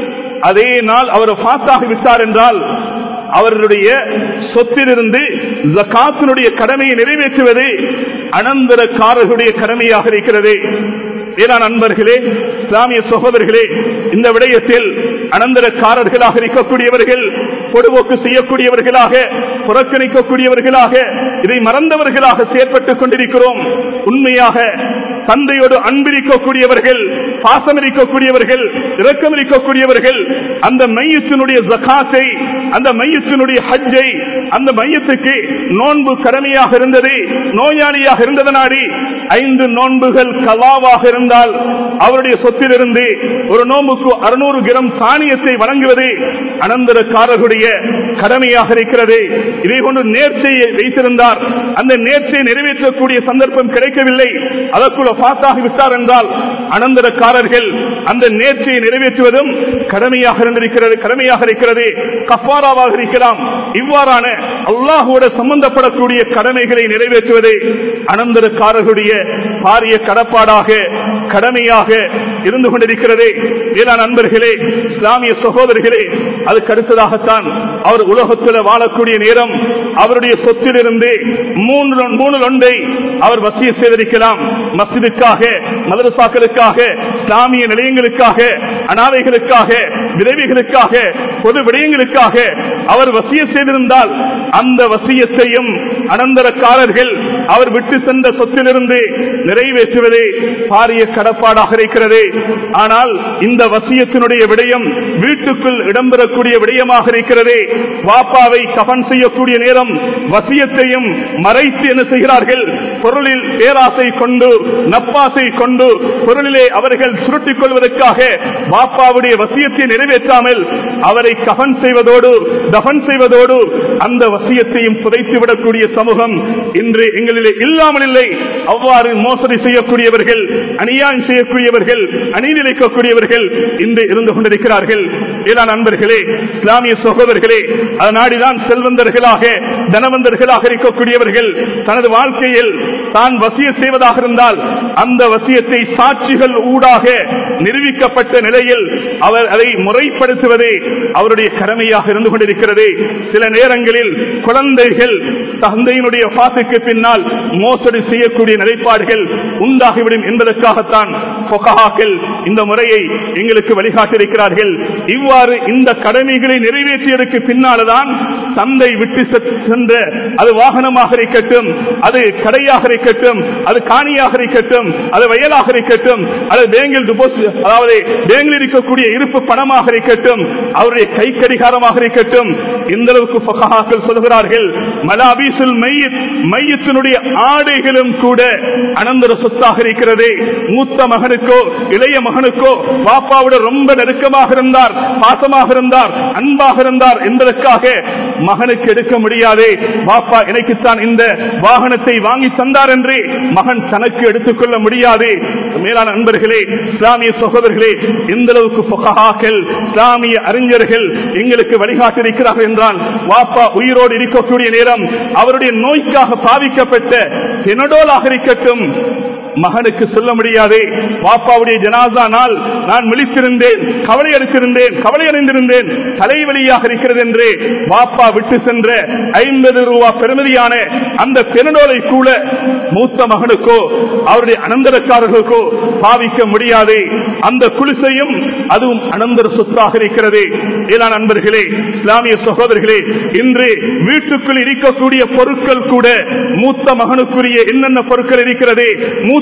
அதே நாள் அவர் பாத்தாகி விட்டார் என்றால் அவர்களுடைய சொத்திலிருந்து ஜகாத்தினுடைய கடமையை நிறைவேற்றுவது அனந்தரக்காரர்களுடைய கடமையாக இருக்கிறது வேளாண் நண்பர்களே இஸ்லாமிய சகோதரர்களே இந்த விடயத்தில் அனந்தரக்காரர்களாக இருக்கக்கூடியவர்கள் பொடுபோக்கு செய்யக்கூடியவர்களாக புறக்கணிக்கக்கூடியவர்களாக இதை மறந்தவர்களாக செயற்பட்டுக் கொண்டிருக்கிறோம் உண்மையாக தந்தையோடு அன்பிரிக்கக்கூடியவர்கள் பாசம் இருக்கக்கூடியவர்கள் இரக்கம் இருக்கக்கூடியவர்கள் அந்த மையத்தினுடைய ஜகாத்தை அந்த மையத்தினுடைய ஹஜ்ஜை அந்த மையத்துக்கு நோன்பு கடமையாக இருந்தது நோயாளியாக இருந்ததனாடி ஐந்து நோன்புகள் கலாவாக இருந்தால் அவருடைய சொத்திலிருந்து ஒரு நோம்புக்கு அறுநூறு கிராம் தானியத்தை வழங்குவது அனந்தரக்காரர்களுடைய கடமையாக இருக்கிறது இதே கொண்டு நேர்ச்சையை வைத்திருந்தார் அந்த நேர்ச்சையை நிறைவேற்றக்கூடிய சந்தர்ப்பம் கிடைக்கவில்லை அதற்குள்ள பாத்தாகி விட்டார் என்றால் அனந்தரக்காரர்கள் அந்த நேர்ச்சியை நிறைவேற்றுவதும் கடமையாக இருந்திருக்கிறது கடமையாக இருக்கிறது கஃபாராவாக இருக்கலாம் இவ்வாறான அல்லாஹோட சம்பந்தப்படக்கூடிய கடமைகளை நிறைவேற்றுவது அனந்தரக்காரர்களுடைய பாரிய கடப்பாடாக கடமையாக இருந்து கொண்டிருக்கிறது வேளாண் நண்பர்களே இஸ்லாமிய சகோதரர்களே அதுக்கு அடுத்ததாகத்தான் அவர் உலகத்தில் வாழக்கூடிய நேரம் அவருடைய சொத்திலிருந்து மூன்று மூணு ஒன்றை அவர் வசிய செய்திருக்கலாம் மசிதுக்காக மதரசாக்களுக்காக இஸ்லாமிய நிலையங்களுக்காக அனாதைகளுக்காக விதவிகளுக்காக பொது விடயங்களுக்காக அவர் வசிய செய்திருந்தால் அந்த வசியத்தையும் அனந்தரக்காரர்கள் அவர் விட்டு சென்ற சொத்திலிருந்து நிறைவேற்றுவதே பாரிய கடப்பாடாக இருக்கிறது ஆனால் இந்த வசியத்தினுடைய விடயம் வீட்டுக்குள் இடம்பெறக்கூடிய விடயமாக இருக்கிறது வாப்பாவை கபன் செய்யக்கூடிய நேரம் வசியத்தையும் மறைத்து என்ன செய்கிறார்கள் பொருளில் பேராசை கொண்டு நப்பாசை கொண்டு பொருளிலே அவர்கள் சுருட்டிக் கொள்வதற்காக பாப்பாவுடைய வசியத்தை நிறைவேற்றாமல் அவரை கபன் செய்வதோடு தபன் செய்வதோடு அந்த வசியத்தையும் புதைத்து விடக்கூடிய சமூகம் இன்று எங்களிலே இல்லாமல் இல்லை அவ்வாறு மோசடி செய்யக்கூடியவர்கள் அநியாயம் செய்யக்கூடியவர்கள் அநீதிழைக்கக்கூடியவர்கள் இன்று இருந்து கொண்டிருக்கிறார்கள் இதான் நண்பர்களே இஸ்லாமிய சகோதரர்களே அதனாடிதான் செல்வந்தர்களாக தனவந்தர்களாக இருக்கக்கூடியவர்கள் தனது வாழ்க்கையில் தான் வசிய செய்வதாக இருந்தால் அந்த வசியத்தை சாட்சிகள் ஊடாக நிரூபிக்கப்பட்ட நிலையில் அவர் அதை முறைப்படுத்துவதே அவருடைய கடமையாக இருந்து கொண்டிருக்கிறது சில நேரங்களில் குழந்தைகள் தந்தையினுடைய பாத்துக்கு பின்னால் மோசடி செய்யக்கூடிய நிலைப்பாடுகள் உண்டாகிவிடும் என்பதற்காகத்தான் பொகஹாக்கள் இந்த முறையை எங்களுக்கு வழிகாட்டியிருக்கிறார்கள் இவ்வாறு இந்த கடமைகளை நிறைவேற்றியதற்கு பின்னால்தான் தந்தை விட்டு சென்ற அது வாகனமாக இருக்கட்டும் அது கடையாக இருக்கட்டும் அது காணியாக இருக்கட்டும் அது வயலாக இருக்கட்டும் அது பேங்கில் டிபாசிட் அதாவது பேங்கில் இருக்கக்கூடிய இருப்பு பணமாக இருக்கட்டும் அவருடைய கை கடிகாரமாக இருக்கட்டும் இந்த அளவுக்கு ஃபகஹாக்கள் சொல்கிறார்கள் மலாபீசுல் மையத் மையத்தினுடைய ஆடைகளும் கூட அனந்தர சொத்தாக இருக்கிறது மூத்த மகனுக்கோ இளைய மகனுக்கோ பாப்பாவோட ரொம்ப நெருக்கமாக இருந்தார் பாசமாக இருந்தார் அன்பாக இருந்தார் என்பதற்காக மகனுக்கு எடுக்க முடியாது பாப்பா எனக்குத்தான் இந்த வாகனத்தை வாங்கி தந்தார் என்று மகன் தனக்கு எடுத்துக்கொள்ள முடியாது மேலான நண்பர்களே இஸ்லாமிய சகோதரர்களே எந்த அளவுக்கு புகஹாக்கள் இஸ்லாமிய அறிஞர்கள் எங்களுக்கு வழிகாட்டிருக்கிறார்கள் என்றால் வாப்பா உயிரோடு இருக்கக்கூடிய நேரம் அவருடைய நோய்க்காக பாவிக்கப்பட்ட பெனடோலாக இருக்கட்டும் மகனுக்கு சொல்ல முடியாது பாப்பாவுடைய ஜனாசா நாள் நான் விழித்திருந்தேன் கவலை அளித்திருந்தேன் கவலை அடைந்திருந்தேன் தலைவலியாக இருக்கிறது என்று பாப்பா விட்டு சென்ற ஐம்பது ரூபா பெருமதியான அந்த பெருநோலை கூட மூத்த மகனுக்கோ அவருடைய அனந்தரக்காரர்களுக்கோ பாவிக்க முடியாது அந்த குளிசையும் அதுவும் அனந்தர சொத்தாக இருக்கிறது ஏதா நண்பர்களே இஸ்லாமிய சகோதரர்களே இன்று வீட்டுக்குள் இருக்கக்கூடிய பொருட்கள் கூட மூத்த மகனுக்குரிய என்னென்ன பொருட்கள் இருக்கிறது மூத்த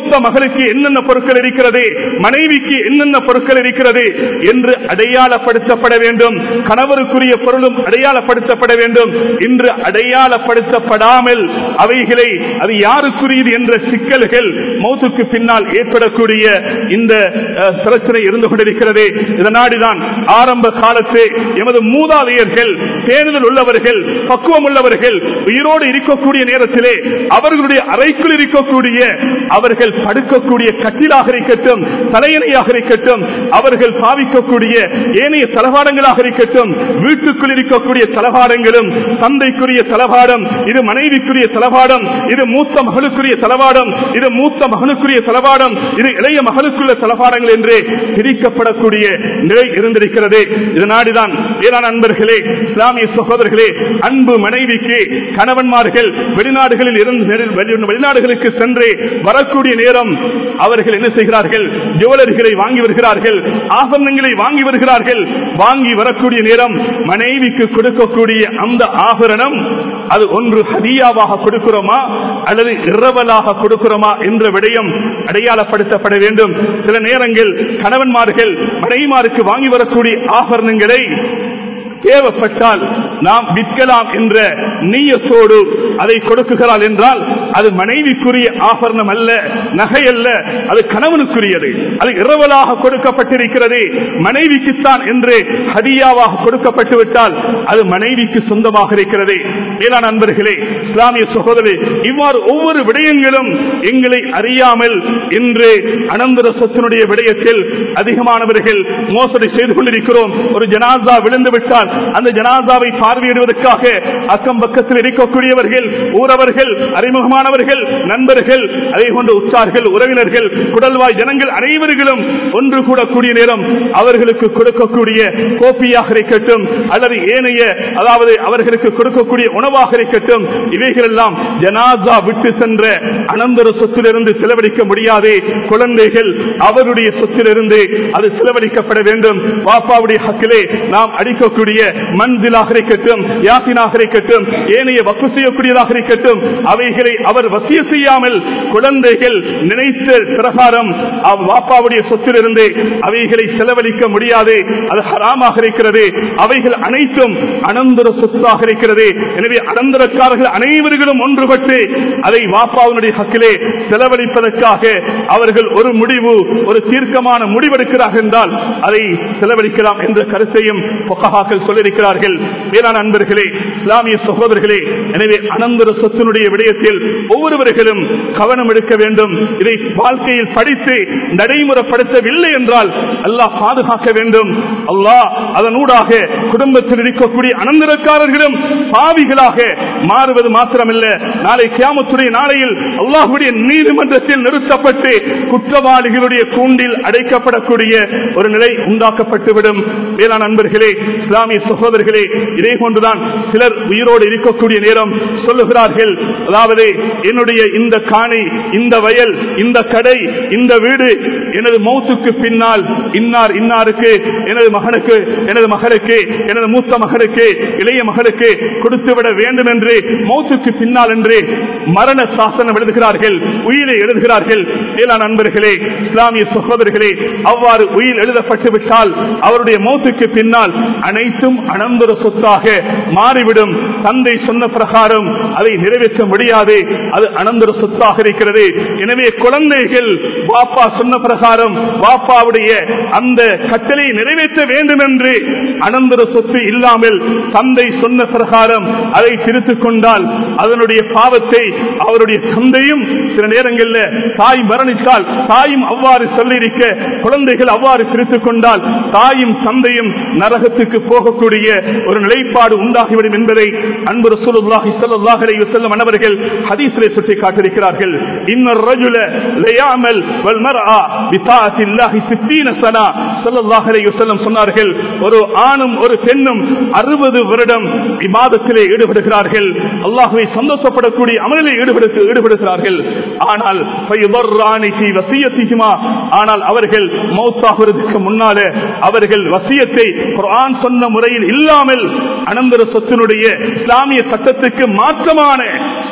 மூத்த மகனுக்கு என்னென்ன பொருட்கள் இருக்கிறது மனைவிக்கு என்னென்ன பொருட்கள் இருக்கிறது என்று அடையாளப்படுத்தப்பட வேண்டும் கணவருக்குரிய பொருளும் அடையாளப்படுத்தப்பட வேண்டும் இன்று அடையாளப்படுத்தப்படாமல் அவைகளை அது யாருக்குரியது என்ற சிக்கல்கள் மௌத்துக்கு பின்னால் ஏற்படக்கூடிய இந்த அஹ், பிரச்சனை இருந்து கொண்டிருக்கிறது இதனாடிதான் ஆரம்ப காலத்து எமது மூதாதையர்கள் பேணுதல் உள்ளவர்கள் பக்குவம் உள்ளவர்கள் உயிரோடு இருக்கக்கூடிய நேரத்திலே அவர்களுடைய அறைக்குள் இருக்கக்கூடிய அவர்கள் படுக்கக்கூடிய கட்டிலாக இருக்கட்டும் தலையணையாக இருக்கட்டும் அவர்கள் பாவிக்கக்கூடிய ஏனைய தளபாடங்களாக இருக்கட்டும் வீட்டுக்குள் இருக்கக்கூடிய தளபாடங்களும் தந்தைக்குரிய தளபாடம் இது மனைவிக்குரிய தளபாடம் இது மூத்த மகளுக்குரிய தளபாடம் இது மூத்த மகனுக்குரிய தளபாடம் இது இளைய மகளுக்குள்ள தளபாடங்கள் என்று பிரிக்கப்படக்கூடிய நிலை இருந்திருக்கிறது இதனாடிதான் வேளாண் அன்பர்களே இஸ்லாமிய சகோதரர்களே அன்பு மனைவிக்கு கணவன்மார்கள் வெளிநாடுகளில் இருந்து வெளி- வெளிநாடுகளுக்கு சென்று வரக்கூடிய நேரம் அவர்கள் என்ன செய்கிறார்கள் ஜுவலரிகளை வாங்கி வருகிறார்கள் ஆபரணங்களை வாங்கி வருகிறார்கள் வாங்கி வரக்கூடிய நேரம் மனைவிக்கு கொடுக்கக்கூடிய அந்த ஆபரணம் அது ஒன்று ஹதியாவாக கொடுக்கிறோமா அல்லது இரவலாக கொடுக்கிறோமா என்ற விடயம் அடையாளப்படுத்தப்பட வேண்டும் சில நேரங்கள் கணவன்மார்கள் மனைவிமாருக்கு வாங்கி வரக்கூடிய ஆபரணங்களை தேவைப்பட்டால் நாம் விற்கலாம் என்ற நீயத்தோடு அதை கொடுக்குகிறாள் என்றால் அது மனைவிக்குரிய ஆபரணம் அல்ல நகை அல்ல அது கணவனுக்குரியது அது இரவலாக கொடுக்கப்பட்டிருக்கிறது மனைவிக்குத்தான் என்று ஹதியாவாக கொடுக்கப்பட்டு விட்டால் அது மனைவிக்கு சொந்தமாக இருக்கிறது மேலான நண்பர்களே இஸ்லாமிய சகோதரி இவ்வாறு ஒவ்வொரு விடயங்களும் எங்களை அறியாமல் இன்று அனந்தர சொத்தினுடைய விடயத்தில் அதிகமானவர்கள் மோசடி செய்து கொண்டிருக்கிறோம் ஒரு ஜனாசா விழுந்து விட்டால் அந்த ஜனாசாவை பார்வையிடுவதற்காக அக்கம் பக்கத்தில் இருக்கக்கூடியவர்கள் ஊரவர்கள் அறிமுகமானவர்கள் நண்பர்கள் அதே போன்று உற்றார்கள் உறவினர்கள் குடல்வாய் ஜனங்கள் அனைவர்களும் ஒன்று கூடக்கூடிய நேரம் அவர்களுக்கு கொடுக்கக்கூடிய கோப்பியாக இருக்கட்டும் அல்லது ஏனைய அதாவது அவர்களுக்கு கொடுக்கக்கூடிய உணவாக இருக்கட்டும் இவைகள் எல்லாம் ஜனாசா விட்டு சென்ற அனந்தர சொத்திலிருந்து செலவழிக்க முடியாது குழந்தைகள் அவருடைய சொத்திலிருந்து அது செலவழிக்கப்பட வேண்டும் வாப்பாவுடைய ஹக்கிலே நாம் அடிக்கக்கூடிய மன்சிலாக இருக்கட்டும் யாசினாக இருக்கட்டும் ஏனைய வக்கு செய்யக்கூடியதாக இருக்கட்டும் அவைகளை அவர் வசிய செய்யாமல் குழந்தைகள் நினைத்த பிரகாரம் அவ் வாப்பாவுடைய சொத்திலிருந்து அவைகளை செலவழிக்க முடியாது அது ஹராமாக இருக்கிறது அவைகள் அனைத்தும் அனந்தர சொத்தாக இருக்கிறது எனவே அனந்தரக்காரர்கள் அனைவர்களும் ஒன்றுபட்டு அதை வாப்பாவினுடைய ஹக்கிலே செலவழிப்பதற்காக அவர்கள் ஒரு முடிவு ஒரு தீர்க்கமான முடிவெடுக்கிறார்கள் என்றால் அதை செலவழிக்கலாம் என்ற கருத்தையும் பொக்கஹாக்கள் சொல்லியிருக்கிறார்கள் வேளாண் அன்பர்களே இஸ்லாமிய சகோதரர்களே எனவே அனந்தர சொத்தினுடைய விடயத்தில் ஒவ்வொருவர்களும் கவனம் எடுக்க வேண்டும் இதை வாழ்க்கையில் படித்து நடைமுறைப்படுத்தவில்லை என்றால் அல்லாஹ் பாதுகாக்க வேண்டும் அல்லாஹ் அதனூடாக குடும்பத்தில் இருக்கக்கூடிய அனந்தரக்காரர்களும் பாவிகளாக மாறுவது மாத்திரமல்ல நாளை கியாமத்துடைய நாளையில் அல்லாஹுடைய நீதிமன்றத்தில் நிறுத்தப்பட்டு குற்றவாளிகளுடைய கூண்டில் அடைக்கப்படக்கூடிய ஒரு நிலை உண்டாக்கப்பட்டுவிடும் வேளாண் நண்பர்களே இஸ்லாமிய சகோதரர்களே இதே போன்றுதான் சிலர் உயிரோடு இருக்கக்கூடிய நேரம் சொல்லுகிறார்கள் அதாவது என்னுடைய இந்த காணி இந்த வயல் இந்த கடை இந்த வீடு எனது மௌத்துக்கு பின்னால் இன்னார் இன்னாருக்கு எனது மகனுக்கு எனது மகளுக்கு எனது மூத்த மகனுக்கு இளைய மகளுக்கு கொடுத்துவிட வேண்டும் என்று மௌத்துக்கு பின்னால் என்று மரண சாசனம் எழுதுகிறார்கள் உயிரை எழுதுகிறார்கள் மேலான நண்பர்களே இஸ்லாமிய சகோதரர்களே அவ்வாறு உயிர் எழுதப்பட்டு விட்டால் அவருடைய மௌத்துக்கு பின்னால் அனைத்தும் அனந்தர சொத்தாக மாறிவிடும் தந்தை சொன்ன பிரகாரம் அதை நிறைவேற்ற முடியாது அது அனந்தர சொத்தாக இருக்கிறது எனவே குழந்தைகள் பாப்பா சொன்ன பிரகாரம் பாப்பாவுடைய அந்த கட்டளை நிறைவேற்ற வேண்டும் என்று அனந்தர சொத்து இல்லாமல் தந்தை சொன்ன பிரகாரம் அதை திருத்திக் கொண்டால் அதனுடைய பாவத்தை அவருடைய தந்தையும் சில நேரங்களில் தாய் மரணித்தால் தாயும் அவ்வாறு சொல்லியிருக்க குழந்தைகள் அவ்வாறு திருத்திக் கொண்டால் தாயும் தந்தையும் நரகத்துக்கு போகக்கூடிய ஒரு நிலைப்பாடு உண்டாகிவிடும் என்பதை அன்பு ரசூலுல்லாஹி ஸல்லல்லாஹு அலைஹி வஸல்லம் அன்னவர்கள் ஹதீஸிலே சுட்டி காட்டியிருக்கிறார்கள் இன்னர் ரஜுல லயாமல் வல் மர்ஆ பிதாஅத்தில்லாஹி 60 சனா ஸல்லல்லாஹு அலைஹி வஸல்லம் சொன்னார்கள் ஒரு ஆணும் ஒரு பெண்ணும் 60 வருடம் இபாதத்திலே ஈடுபடுகிறார்கள் அல்லாஹ்வை சந்தோஷப்படக்கூடிய அமலிலே ஈடுபடுத்து ஈடுபடுகிறார்கள் ஆனால் ஃபயுதர்ரானி ஃபீ வசியத்திஹிமா ஆனால் அவர்கள் மௌத்தாகிறதுக்கு முன்னாலே அவர்கள் வசியத்தை குர்ஆன் சொன்ன முறையில் இல்லாமல் அனந்தர சொத்தினுடைய இஸ்லாமிய சட்டத்துக்கு மாற்றமான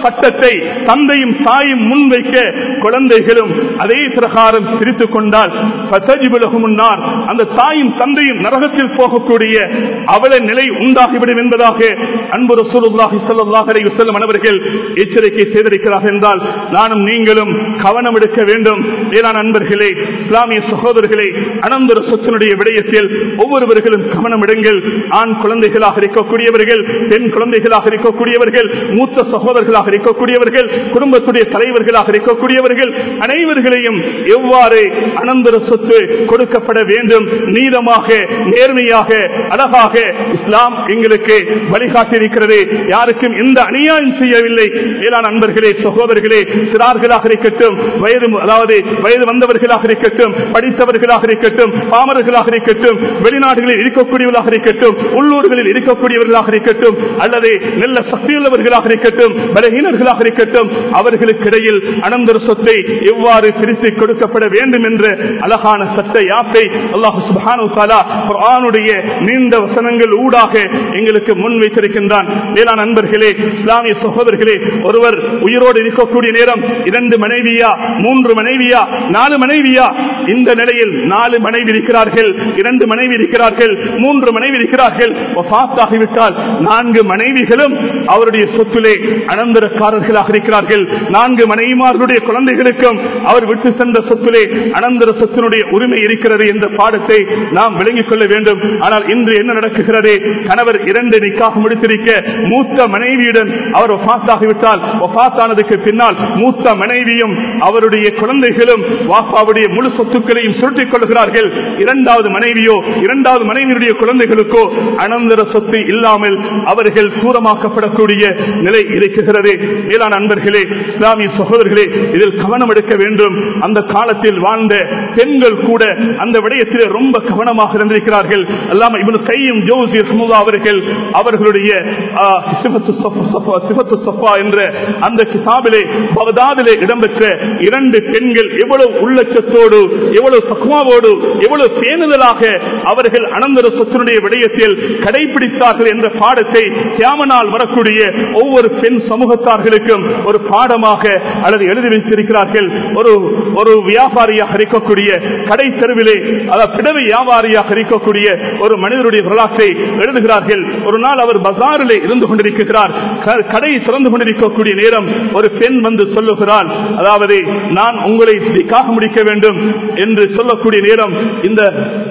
சட்டத்தை தந்தையும் தாயும் முன்வைக்க குழந்தைகளும் அதே பிரகாரம் சிரித்துக் கொண்டால் முன்னார் அந்த தாயும் தந்தையும் நரகத்தில் போகக்கூடிய அவல நிலை உண்டாகிவிடும் என்பதாக அன்பு ரசூலுல்லாஹி ஸல்லல்லாஹு அலைஹி வஸல்லம் அவர்கள் எச்சரிக்கை செய்திருக்கிறார்கள் என்றால் நானும் நீங்களும் கவனம் எடுக்க வேண்டும் வேளாண் அன்பர்களே இஸ்லாமிய சகோதரர்களே அனந்தர சொத்தினுடைய விடயத்தில் ஒவ்வொருவர்களும் கவனம் எடுங்கள் ஆண் குழந்தைகளாக இருக்கக்கூடியவர்கள் பெண் குழந்தைகளாக இருக்கக்கூடியவர்கள் மூத்த சகோதரர்களாக இருக்கக்கூடியவர்கள் குடும்பத்துடைய தலைவர்களாக இருக்கக்கூடியவர்கள் அனைவர்களையும் எவ்வாறு அனந்தர சொத்து கொடுக்கப்பட வேண்டும் நீளமாக நேர்மையாக அழகாக இஸ்லாம் எங்களுக்கு வழிகாட்டியிருக்கிறது யாருக்கும் எந்த அநியாயம் செய்யவில்லை மேலான அன்பர்களே சகோதரர்களே சிறார்களாக இருக்கட்டும் வயது அதாவது வயது வந்தவர்களாக இருக்கட்டும் படித்தவர்களாக இருக்கட்டும் பாமரர்களாக இருக்கட்டும் வெளிநாடுகளில் இருக்கக்கூடியவர்களாக இருக்கட்டும் உள்ளூர்களில் இருக்கக்கூடியவர்களாக இருக்கட்டும் அல்லது நல்ல சக்தியுள்ளவர்களாக இருக்கட்டும் பலகீனர்களாக இருக்கட்டும் அவர்களுக்கிடையில் அனந்தர சொத்தை எவ்வாறு பிரித்து கொடுக்கப்பட வேண்டும் என்ற அழகான சட்ட யாப்பை அல்லாஹு சுபானு தாலா குர்ஆனுடைய நீண்ட வசனங்கள் ஊடாக எங்களுக்கு முன்வைத்திருக்கின்றான் மேலான நண்பர்களே இஸ்லாமிய சகோதரர்களே ஒருவர் உயிரோடு இருக்கக்கூடிய நேரம் இரண்டு மனைவியா மூன்று மனைவியா நாலு மனைவியா இந்த நிலையில் நாலு மனைவி இருக்கிறார்கள் இரண்டு மனைவி இருக்கிறார்கள் மூன்று மனைவி இருக்கிறார்கள் ஆகிவிட்டால் நான்கு மனைவிகளும் அவருடைய சொத்திலே அனந்தரக்காரர்களாக இருக்கிறார்கள் நான்கு மனைவிமார்களுடைய குழந்தைகளுக்கும் அவர் விட்டு சென்ற சொத்திலே அனந்தர சொத்தினுடைய உரிமை இருக்கிறது என்ற பாடத்தை நாம் விளங்கிக் கொள்ள வேண்டும் ஆனால் இன்று என்ன நடக்குகிறது கணவர் இரண்டு நிக்காக முடித்திருக்க மூத்த மனைவியுடன் அவர் ஒஃபாத்தாகிவிட்டால் ஒஃபாத்தானதுக்கு பின்னால் மூத்த மனைவியும் அவருடைய குழந்தைகளும் வாப்பாவுடைய முழு சொத்துக்களையும் சுருட்டிக் கொள்கிறார்கள் இரண்டாவது மனைவியோ இரண்டாவது மனைவியுடைய குழந்தைகளுக்கோ அனந்தர சொத்து இல்லாமல் அவர்கள் தூரமாக்கப்படக்கூடிய நிலை இருக்கிறது மேலான அன்பர்களே இஸ்லாமிய சகோதரர்களே இதில் கவனம் எடுக்க வேண்டும் அந்த காலத்தில் வாழ்ந்த பெண்கள் கூட அந்த விடயத்திலே ரொம்ப கவனமாக இருந்திருக்கிறார்கள் அல்லாம இவனு கையும் ஜோசி ஹமுதா அவர்கள் அவர்களுடைய ஆ, சிஃபத்து சஃபா- சஃபா- சிஃபத்து சஃபா என்ற அந்த கிதாபிலே பகதாதிலே இடம்பெற்ற இரண்டு பெண்கள் எவ்வளவு உள்ளச்சத்தோடு எவ்வளவு தக்குவாவோடு எவ்வளவு பேணுதலாக அவர்கள் அனந்தர சொத்தினுடைய விடயத்தில் கடைபிடித்தார்கள் என்ற பாடத்தை தியாமனால் வரக்கூடிய ஒவ்வொரு பெண் சமூகத்தார்களுக்கும் ஒரு பாடமாக அல்லது எழுதி வைத்திருக்கிறார்கள் ஒரு ஒரு வியாபாரியாக இருக்கக்கூடிய கடை தெருவிலே அதாவது பிடவை வியாபாரியாக இருக்கக்கூடிய ஒரு மனிதருடைய வரலாற்றை எழுதுகிறார்கள் ஒரு நாள் அவர் பஜாரிலே இருந்து கொண்டிருக்கிறார் க- கடை திறந்து கொண்டிருக்கக்கூடிய நேரம் ஒரு பெண் வந்து சொல்லுகிறாள் அதாவது நான் உங்களை நிக்காக முடிக்க வேண்டும் என்று சொல்லக்கூடிய நேரம் இந்த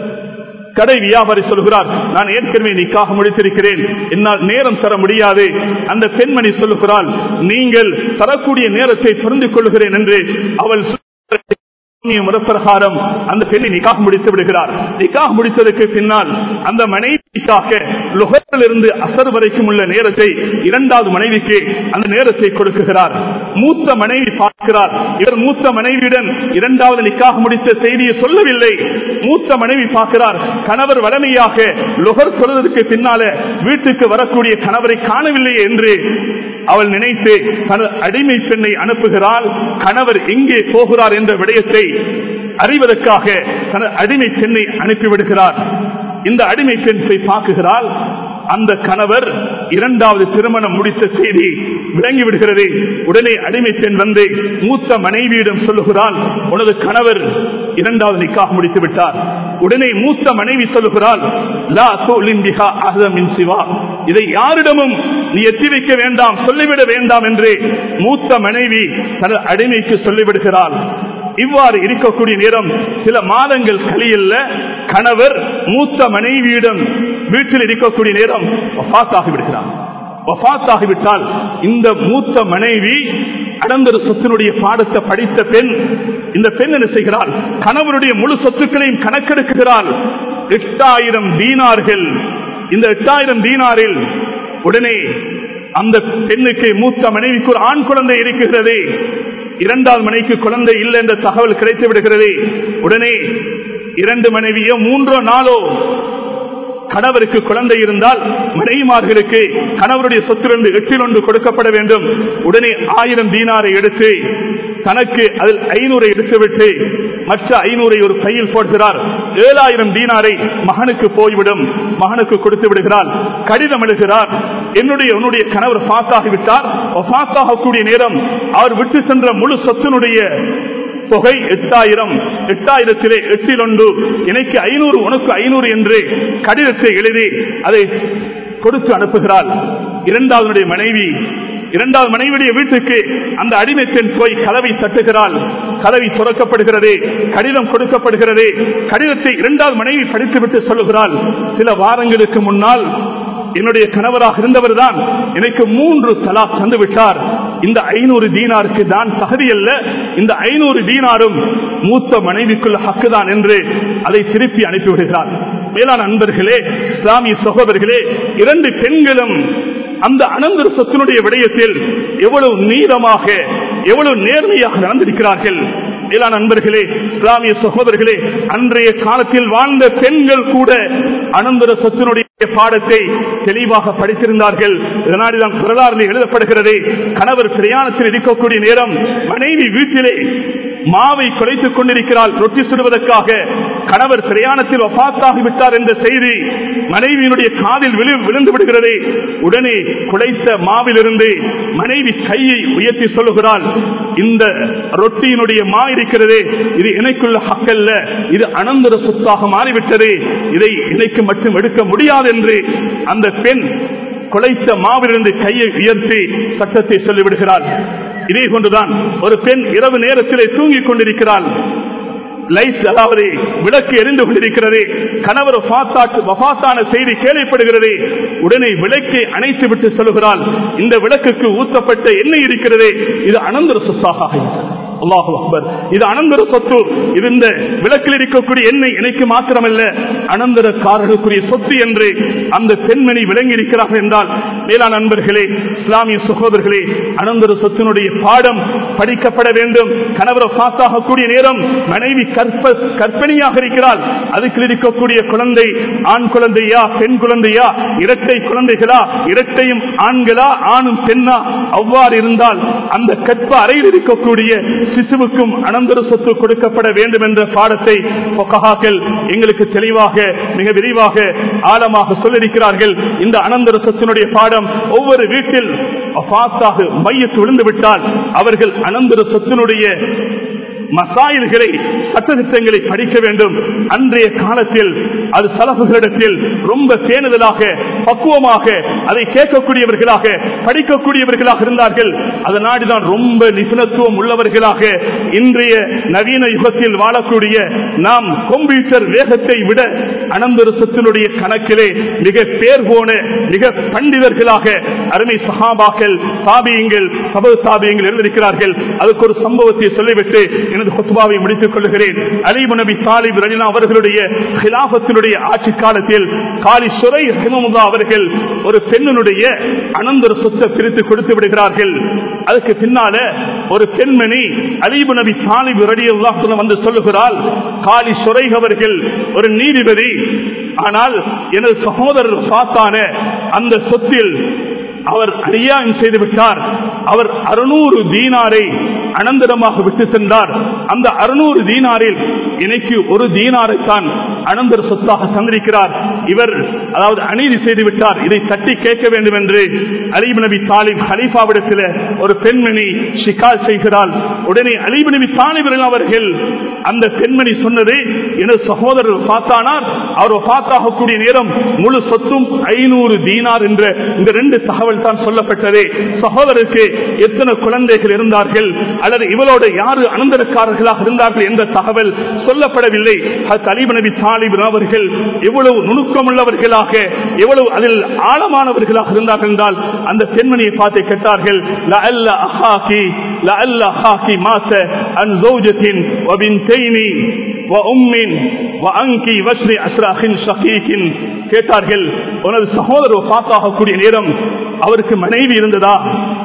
கடை வியாபாரி சொல்கிறார் நான் ஏற்கனவே நிக்காக முடித்திருக்கிறேன் என்னால் நேரம் தர முடியாது அந்த பெண்மணி சொல்லுகிறாள் நீங்கள் தரக்கூடிய நேரத்தை புரிந்து கொள்கிறேன் என்று அவள் சொல்லுகிறாள். இஸ்லாமிய முறைப்பிரகாரம் அந்த பெண்ணை நிக்காக முடித்து விடுகிறார் நிக்காக முடித்ததற்கு பின்னால் அந்த மனைவிக்காக இருந்து அசர் வரைக்கும் உள்ள நேரத்தை இரண்டாவது மனைவிக்கு அந்த நேரத்தை கொடுக்குகிறார் மூத்த மனைவி பார்க்கிறார் இவர் மூத்த மனைவியுடன் இரண்டாவது நிக்காக முடித்த செய்தியை சொல்லவில்லை மூத்த மனைவி பார்க்கிறார் கணவர் வளமையாக லுகர் சொல்வதற்கு பின்னால வீட்டுக்கு வரக்கூடிய கணவரை காணவில்லை என்று அவள் நினைத்து தனது அடிமை பெண்ணை அனுப்புகிறாள் கணவர் எங்கே போகிறார் என்ற விடயத்தை அறிவதற்காக தனது அடிமை பெண்ணை அனுப்பிவிடுகிறார் இந்த அடிமை பெண் போய் பார்க்குகிறாள் அந்த கணவர் இரண்டாவது திருமணம் முடித்த செய்தி விளங்கி விடுகிறது உடனே அடிமை பெண் வந்து மூத்த மனைவியிடம் சொல்லுகிறாள் உனது கணவர் இரண்டாவது நிக்காக முடித்து விட்டார் உடனே மூத்த மனைவி சொல்லுகிறாள் லா துலின் பிஹா அஹ்த மின் சிவா இதை யாரிடமும் நீ எத்தி வைக்க வேண்டாம் சொல்லிவிட வேண்டாம் என்று மூத்த மனைவி தனது அடிமைக்கு சொல்லிவிடுகிறாள் இவ்வாறு இருக்கக்கூடிய நேரம் சில மாதங்கள் கலியல்ல கணவர் மூத்த மனைவியிடம் வீட்டில் இருக்கக்கூடிய நேரம் ஆகிவிடுகிறார் ஆகிவிட்டால் இந்த மூத்த மனைவி அடந்தரு சொத்தினுடைய பாடத்தை படித்த பெண் இந்த பெண் என்ன செய்கிறாள் கணவருடைய முழு சொத்துக்களையும் கணக்கெடுக்குகிறாள் எட்டாயிரம் தீனார்கள் இந்த எட்டாயிரம் தீனாரில் உடனே அந்த பெண்ணுக்கு மூத்த மனைவிக்கு ஒரு ஆண் குழந்தை இருக்கிறது இரண்டாவது மனைவிக்கு குழந்தை இல்லை என்ற தகவல் கிடைத்து விடுகிறது உடனே இரண்டு மனைவியோ மூன்றோ நாளோ கணவருக்கு குழந்தை இருந்தால் மனைவிமார்களுக்கு கணவருடைய சொத்திலிருந்து எட்டில் ஒன்று கொடுக்கப்பட வேண்டும் உடனே ஆயிரம் தீனாரை எடுத்து தனக்கு அதில் ஐநூறை எடுத்துவிட்டு மற்ற ஐநூறை ஒரு கையில் போடுகிறார் ஏழாயிரம் தீனாரை மகனுக்கு போய்விடும் மகனுக்கு கொடுத்து விடுகிறார் கடிதம் எழுகிறார் என்னுடைய உன்னுடைய கணவர் பாத்தாகிவிட்டார் பாத்தாகக்கூடிய நேரம் அவர் விட்டு சென்ற முழு சொத்தினுடைய தொகை எட்டாயிரம் எட்டாயிரத்திலே எட்டில் ஒன்று எனக்கு ஐநூறு உனக்கு ஐநூறு என்று கடிதத்தை எழுதி அதை கொடுத்து அனுப்புகிறாள் இரண்டாவது மனைவி இரண்டாவது மனைவியுடைய வீட்டுக்கு அந்த அடிமை பெண் போய் கதவை தட்டுகிறாள் கதவை துறக்கப்படுகிறது கடிதம் கொடுக்கப்படுகிறது கடிதத்தை இரண்டாவது மனைவி படித்துவிட்டு சொல்லுகிறாள் சில வாரங்களுக்கு முன்னால் என்னுடைய கணவராக இருந்தவர் தான் எனக்கு மூன்று தலா தந்து விட்டார் இந்த ஐநூறு தீனாருக்கு தான் தகுதி அல்ல இந்த ஐநூறு தீனாரும் மூத்த மனைவிக்குள்ள ஹக்குதான் என்று அதை திருப்பி அனுப்பிவிடுகிறார் மேலான அன்பர்களே இஸ்லாமிய சகோதரர்களே இரண்டு பெண்களும் அந்த அனந்தர சொத்தினுடைய விடயத்தில் எவ்வளவு நீளமாக எவ்வளவு நேர்மையாக நடந்திருக்கிறார்கள் மேலான நண்பர்களே இஸ்லாமிய சகோதரர்களே அன்றைய காலத்தில் வாழ்ந்த பெண்கள் கூட அனந்தர சொத்தினுடைய பாடத்தை தெளிவாக படித்திருந்தார்கள் இதனால்தான் வரலாறு எழுதப்படுகிறது கணவர் பிரயாணத்தில் இருக்கக்கூடிய நேரம் மனைவி வீட்டிலே மாவை குறைத்துக் கொண்டிருக்கிறாள் ரொட்டி சுடுவதற்காக கணவர் பிரயாணத்தில் ஒப்பாத்தாகிவிட்டார் என்ற செய்தி மனைவியினுடைய காதில் விழுந்து விடுகிறது உடனே குலைத்த மாவிலிருந்து மனைவி கையை உயர்த்தி சொல்லுகிறாள் இந்த ரொட்டியினுடைய மா இருக்கிறது இது எனக்குள்ள ஹக்கல்ல இது அனந்தர சொத்தாக மாறிவிட்டது இதை எனக்கு மட்டும் எடுக்க முடியாது என்று அந்த பெண் குலைத்த மாவிலிருந்து கையை உயர்த்தி சட்டத்தை சொல்லிவிடுகிறாள் இதே கொண்டுதான் ஒரு பெண் இரவு நேரத்திலே தூங்கிக் கொண்டிருக்கிறாள் லைட் அதாவது விளக்கு எரிந்து கொண்டிருக்கிறது கணவர் வபாத்தான செய்தி கேள்விப்படுகிறது உடனே விளக்கை அணைத்து விட்டு சொல்லுகிறாள் இந்த விளக்குக்கு ஊத்தப்பட்ட எண்ணெய் இருக்கிறது இது அனந்தர சொத்தாக அல்லாஹு அக்பர் இது அனந்தர சொத்து இது இந்த விளக்கில் இருக்கக்கூடிய எண்ணெய் எனக்கு மாத்திரமல்ல அனந்தரக்காரர்களுக்குரிய சொத்து என்று அந்த பெண்மணி விளங்கி இருக்கிறார்கள் என்றால் மேலான நண்பர்களே இஸ்லாமிய சகோதரர்களே அனந்தர சொத்தினுடைய பாடம் படிக்கப்பட வேண்டும் கணவரை பாத்தாகக்கூடிய நேரம் மனைவி கற்ப கற்பனையாக இருக்கிறாள் அதுக்கு இருக்கக்கூடிய குழந்தை ஆண் குழந்தையா பெண் குழந்தையா இரட்டை குழந்தைகளா இரட்டையும் ஆண்களா ஆணும் பெண்ணா அவ்வாறு இருந்தால் அந்த கற்ப அறையில் இருக்கக்கூடிய சிசுவுக்கும் அனந்தர சொத்து கொடுக்கப்பட வேண்டும் என்ற பாடத்தை பொக்கஹாக்கள் எங்களுக்கு தெளிவாக மிக விரிவாக ஆழமாக சொல்லியிருக்கிறார்கள் இந்த அனந்தர சொத்தினுடைய பாடம் ஒவ்வொரு வீட்டில் மையத்து விழுந்து விட்டால் அவர்கள் அனந்தர சொத்தினுடைய மசாயில்களை சட்டத்திட்டங்களை படிக்க வேண்டும் அன்றைய காலத்தில் அது சலப்புகளிடத்தில் ரொம்ப தேனுதலாக பக்குவமாக அதை கேட்கக்கூடியவர்களாக படிக்கக்கூடியவர்களாக இருந்தார்கள் அதனாடிதான் ரொம்ப நிபுணத்துவம் உள்ளவர்களாக இன்றைய நவீன யுகத்தில் வாழக்கூடிய நாம் கம்ப்யூட்டர் வேகத்தை விட அனந்தரசத்தினுடைய கணக்கிலே மிக பேர் போன மிக பண்டிதர்களாக அருமை சகாபாக்கள் சாபியங்கள் சபது சாபியங்கள் எழுந்திருக்கிறார்கள் அதுக்கு ஒரு சம்பவத்தை சொல்லிவிட்டு எனது கொத்துபாவை முடித்துக் கொள்கிறேன் அலிபு நபி தாலிப் ரலினா அவர்களுடைய ஹிலாபத்தினுடைய ஆட்சி காலத்தில் காலி சுரை ஹிமமுல்லா அவர்கள் ஒரு பெண்ணினுடைய அனந்தர சொத்தை பிரித்து கொடுத்து விடுகிறார்கள் அதுக்கு பின்னால ஒரு பெண்மணி அலீபு நபி தாலிப் ரடி வந்து சொல்லுகிறாள் காலி சுரை அவர்கள் ஒரு நீதிபதி ஆனால் எனது சகோதரர் பார்த்தான அந்த சொத்தில் அவர் அநியாயம் செய்து விட்டார் அவர் அறுநூறு தீனாரை அனந்தரமாக விட்டு சென்றார் அந்த அறுநூறு தீனாரில் எனக்கு ஒரு தீனாரைத்தான் அனந்தர சொத்தாக தந்திருக்கிறார் இவர் அதாவது அநீதி செய்து விட்டார் இதை தட்டி கேட்க வேண்டும் என்று அலீப் நபி தாலிப் ஹலீஃபாவிடத்தில் ஒரு பெண்மணி ஷிகால் செய்கிறாள் உடனே அலீப் நபி தாலிபர்கள் அவர்கள் அந்த பெண்மணி சொன்னது எனது சகோதரர் பார்த்தானார் அவர் பார்த்தாகக்கூடிய நேரம் முழு சொத்தும் ஐநூறு தீனார் என்ற இந்த ரெண்டு தகவல் தான் சொல்லப்பட்டது சகோதரருக்கு எத்தனை குழந்தைகள் இருந்தார்கள் அல்லது இவளோட யாரு அனந்தரக்காரர்களாக இருந்தார்கள் என்ற தகவல் சொல்லப்படவில்லை அலீப் நபி தாலிப் அவர்கள் எவ்வளவு நுணுக்கமுள்ளவர்களாக எவ்வளவு அதில் ஆழமானவர்களாக இருந்தார்கள் என்றால் அந்த பெண்மணியை பார்த்து கேட்டார்கள் لعل أخاكي لعل أخاكي مات عن زوجة وبنتين وأم وأنك وشر أشراخ شقيق கேட்டார்கள் உனது சகோதரர் பாத்தாகக்கூடிய நேரம் அவருக்கு மனைவி இருந்ததா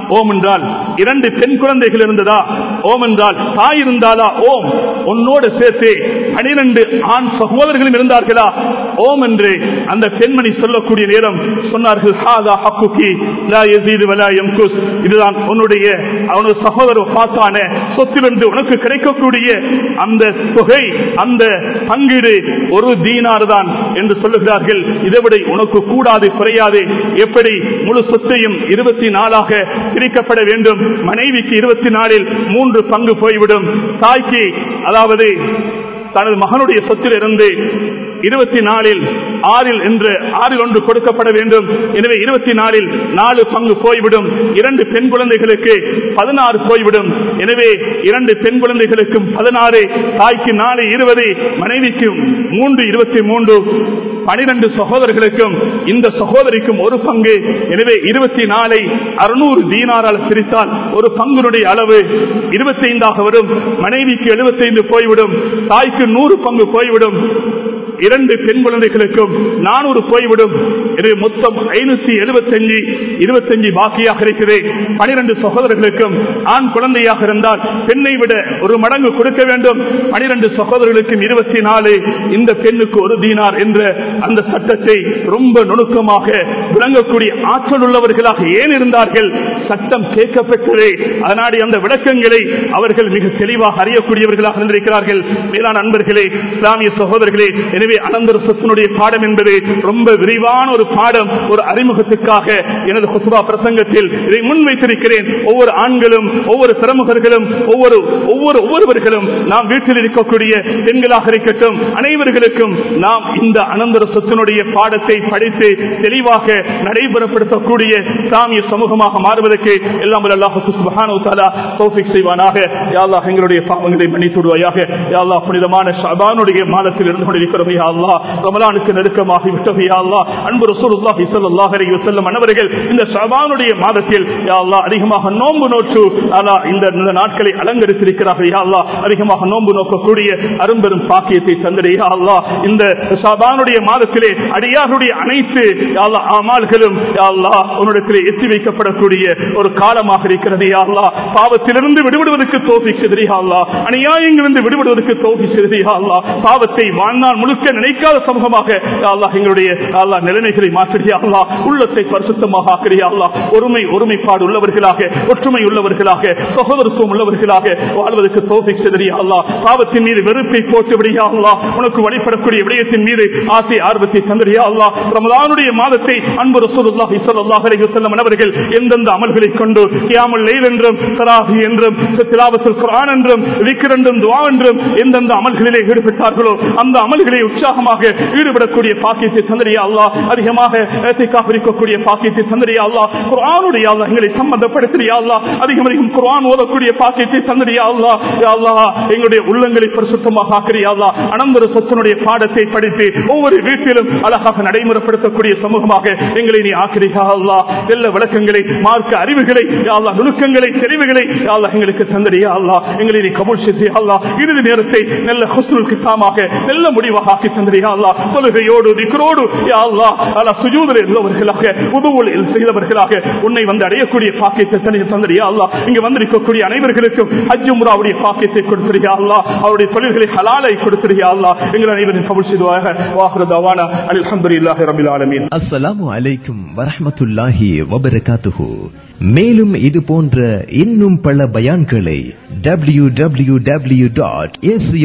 ஓம் என்றால் இரண்டு பெண் குழந்தைகள் இருந்ததா ஓம் என்றால் தாய் இருந்தாலா ஓம் உன்னோடு சேர்த்து பனிரெண்டு ஆண் சகோதரர்களும் இருந்தார்களா ஓம் என்று அந்த பெண்மணி சொல்லக்கூடிய நேரம் சொன்னார்கள் ஹாதா ஹக்குகி லா யஸீது வலா யம்குஸ் இதுதான் உன்னுடைய அவனது சகோதரர் பார்த்தான சொத்திலிருந்து உனக்கு கிடைக்கக்கூடிய அந்த தொகை அந்த பங்கீடு ஒரு தீனார் தான் என்று சொல்லுகிறார்கள் இதைவிட உனக்கு கூடாது குறையாது எப்படி முழு சொத்தையும் இருபத்தி நாலாக பிரிக்கப்பட வேண்டும் மனைவிக்கு இருபத்தி நாலில் மூன்று பங்கு போய்விடும் தாய்க்கு அதாவது தனது மகனுடைய சொத்தில் இருந்து இருபத்தி நாலில் ஆறில் என்று ஆறில் ஒன்று கொடுக்கப்பட வேண்டும் எனவே இருபத்தி நாலில் நாலு பங்கு போய்விடும் இரண்டு பெண் குழந்தைகளுக்கு பதினாறு போய்விடும் எனவே இரண்டு பெண் குழந்தைகளுக்கும் பதினாறு தாய்க்கு நாலு இருபது மனைவிக்கு மூன்று இருபத்தி மூன்று பனிரெண்டு சகோதரர்களுக்கும் இந்த சகோதரிக்கும் ஒரு பங்கு எனவே இருபத்தி நாலை அறுநூறு தீனாரால் பிரித்தால் ஒரு பங்குனுடைய அளவு இருபத்தி ஐந்தாக வரும் மனைவிக்கு எழுபத்தைந்து போய்விடும் தாய்க்கு நூறு பங்கு போய்விடும் இரண்டு பெண் குழந்தைகளுக்கும் நானூறு போய்விடும் இது மொத்தம் ஐநூத்தி எழுபத்தஞ்சு இருபத்தஞ்சு பாக்கியாக இருக்கிறது பனிரெண்டு சகோதரர்களுக்கும் ஆண் குழந்தையாக இருந்தால் பெண்ணை விட ஒரு மடங்கு கொடுக்க வேண்டும் பனிரெண்டு சகோதரர்களுக்கும் இருபத்தி நாலு இந்த பெண்ணுக்கு ஒரு தீனார் என்ற அந்த சட்டத்தை ரொம்ப நுணுக்கமாக விளங்கக்கூடிய ஆற்றல் உள்ளவர்களாக ஏன் இருந்தார்கள் சட்டம் கேட்கப்பட்டது அதனாடி அந்த விளக்கங்களை அவர்கள் மிக தெளிவாக அறியக்கூடியவர்களாக இருந்திருக்கிறார்கள் மேலான அன்பர்களே இஸ்லாமிய சகோதரர்களே எனவே அனந்தர சொத்தினுடைய பாடம் என்பது ரொம்ப விரிவான ஒரு பாடம் ஒரு அறிமுகத்துக்காக எனது குசுபா பிரசங்கத்தில் இதை முன்வைத்திருக்கிறேன் ஒவ்வொரு ஆண்களும் ஒவ்வொரு பிரமுகர்களும் ஒவ்வொரு ஒவ்வொரு ஒவ்வொருவர்களும் நாம் வீட்டில் இருக்கக்கூடிய பெண்களாக இருக்கட்டும் அனைவர்களுக்கும் நாம் இந்த அனந்தர சொத்தினுடைய பாடத்தை படித்து தெளிவாக நடைபெறப்படுத்தக்கூடிய இஸ்லாமிய சமூகமாக மாறுவதற்கு எல்லாம் வல்ல அல்லாஹ் சுப்ஹானஹு வ தஆலா தௌஃபீக் செய்வானாக யா அல்லாஹ் எங்களுடைய பாவங்களை மன்னித்து விடுவாயாக யா அல்லாஹ் புனிதமான ஷஅபானுடைய மாதத்தில் இருந்து கொண்டிருக்கிறோம் யா அல்லாஹ் ரமலானுக்கு நெருக்கமாகி விட்டது யா அல்லாஹ் அன்பு ரசூலுல்லாஹி ஸல்லல்லாஹு அலைஹி வஸல்லம் அன்னவர்கள் இந்த ஷஅபானுடைய மாதத்தில் யா அல்லாஹ் அதிகமாக நோன்பு நோற்று அல்லாஹ் இந்த இந்த நாட்களை அலங்கரித்திருக்கிறார்கள் யா அல்லாஹ் அதிகமாக நோன்பு நோக்கக்கூடிய அரும்பெரும் பாக்கியத்தை தந்திர யா அல்லாஹ் இந்த ஷஅபானுடைய மாதத்திலே அடியாருடைய அனைத்து யா அல்லாஹ் அமால்களும் யா அல்லாஹ் உன்னிடத்திலே எத்தி வைக்கப்படக்கூடிய ஒரு காலமாக இருக்கிறது யா அல்லாஹ் பாவத்திலிருந்து விடுபடுவதற்கு தோல்வி செய்தது யா அல்லாஹ் அநியாயங்களிலிருந்து விடுபடுவதற்கு தோல்வி செய்தது யா அல்லாஹ் பாவத்தை வாழ்நாள் முழுக்க நினைக்காத சமூகமாக யா அல்லாஹ் எங்களுடைய யா அல்லாஹ் நிலைமைகளை மாற்றியா அல்லாஹ் உள்ளத்தை பரிசுத்தமாக ஆக்கிறியா அல்லாஹ் ஒருமை ஒருமைப்பாடு உள்ளவர்களாக ஒற்றுமை உள்ளவர்களாக சகோதரத்துவம் உள்ளவர்களாக வாழ்வதற்கு தோல்வி செய்தது யா அல்லாஹ் பாவத்தின் மீது வெறுப்பை போட்டு விடியா அல்லாஹ் உனக்கு வழிபடக்கூடிய விடயத்தின் மீது ஆசை ஆர்வத்தை தந்திரியா அல்லாஹ் ரமலானுடைய மாதத்தை அன்பு ரசூலுல்லாஹி ஸல்லல்லாஹு அலைஹி வஸல்லம் அவர்கள் எந்தெந்த அமல்களை கொண்டு கியாமுல் லைல் என்றும் தராஹி என்றும் திலாவத்துல் குர்ஆன் என்றும் விக்ர் என்றும் துஆ என்றும் எந்தெந்த அமல்களிலே ஈடுபட்டார்களோ அந்த அமல்களை உற்சாகமாக ஈடுபடக்கூடிய பாக்கியத்தை தந்திரியா அல்லாஹ் அதிகமாக ஏத்திகாஃப் இருக்கக்கூடிய பாக்கியத்தை தந்திரியா அல்லாஹ் குர்ஆனுடைய அல்லாஹ் எங்களை சம்பந்தப்படுத்தியா அல்லாஹ் அதிகம் அதிகம் குர்ஆன் ஓதக்கூடிய பாக்கியத்தை தந்திரியா அல்லாஹ் யா அல்லாஹ் எங்களுடைய உள்ளங்களை பரிசுத்தமாக ஆக்கிறியா அல்லாஹ் அனந்தர சொத்தனுடைய பாடத்தை படித்து ஒவ்வொரு வீட்டிலும் அழகாக நடைமுறைப்படுத்தக்கூடிய சமூகமாக எங்களை நீ ஆக்கிரியா அல்லா எல்லா விளக்கங்களை மார்க்க அறிவுகளை யா அல்லாஹ் நுணுக்கங்களை தெரிவுகளை யா அல்லாஹ் எங்களுக்கு தந்தரியா அல்லா எங்களை நீ கபூல் செய்தியா அல்லா இறுதி நேரத்தை நல்ல ஹுஸ்னுல் கிசாமாக நல்ல முடிவாக ஆக்கி தந்தரியா அல்லா தொழுகையோடு திக்ரோடு யா அல்லாஹ் அல்லா சுஜூதில் இருந்தவர்களாக உதவுள் செய்தவர்களாக உன்னை வந்து அடையக்கூடிய பாக்கியத்தை தனி தந்தரியா அல்லா இங்கு வந்திருக்கக்கூடிய அனைவர்களுக்கும் ஹஜ் உம்ராவுடைய பாக்கியத்தை கொடுத்திரியா அல்லா அவருடைய தொழில்களை ஹலாலை கொடுத்திரியா அல்லா எங்கள் அனைவரும் கபூல் செய்துவாக வாஹ்ரு தவானா அல்ஹம்துலில்லாஹி ரபில் ஆலமீன் அஸ்ஸலாமு அலைக்கும் வரஹ்மத்துல்லாஹி வபரகாத்துஹு மேலும் இது போன்ற இன்னும் பல பயான்களை W W W dot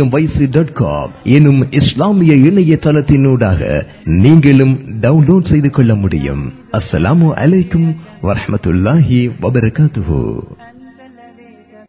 dot com எனும் இஸ்லாமிய இணையதளத்தினூடாக நீங்களும் டவுன்லோட் செய்து கொள்ள முடியும் அஸ்ஸலாமு அலைக்கும் வரஹ்மத்துல்லாஹி வபரகாத்துஹு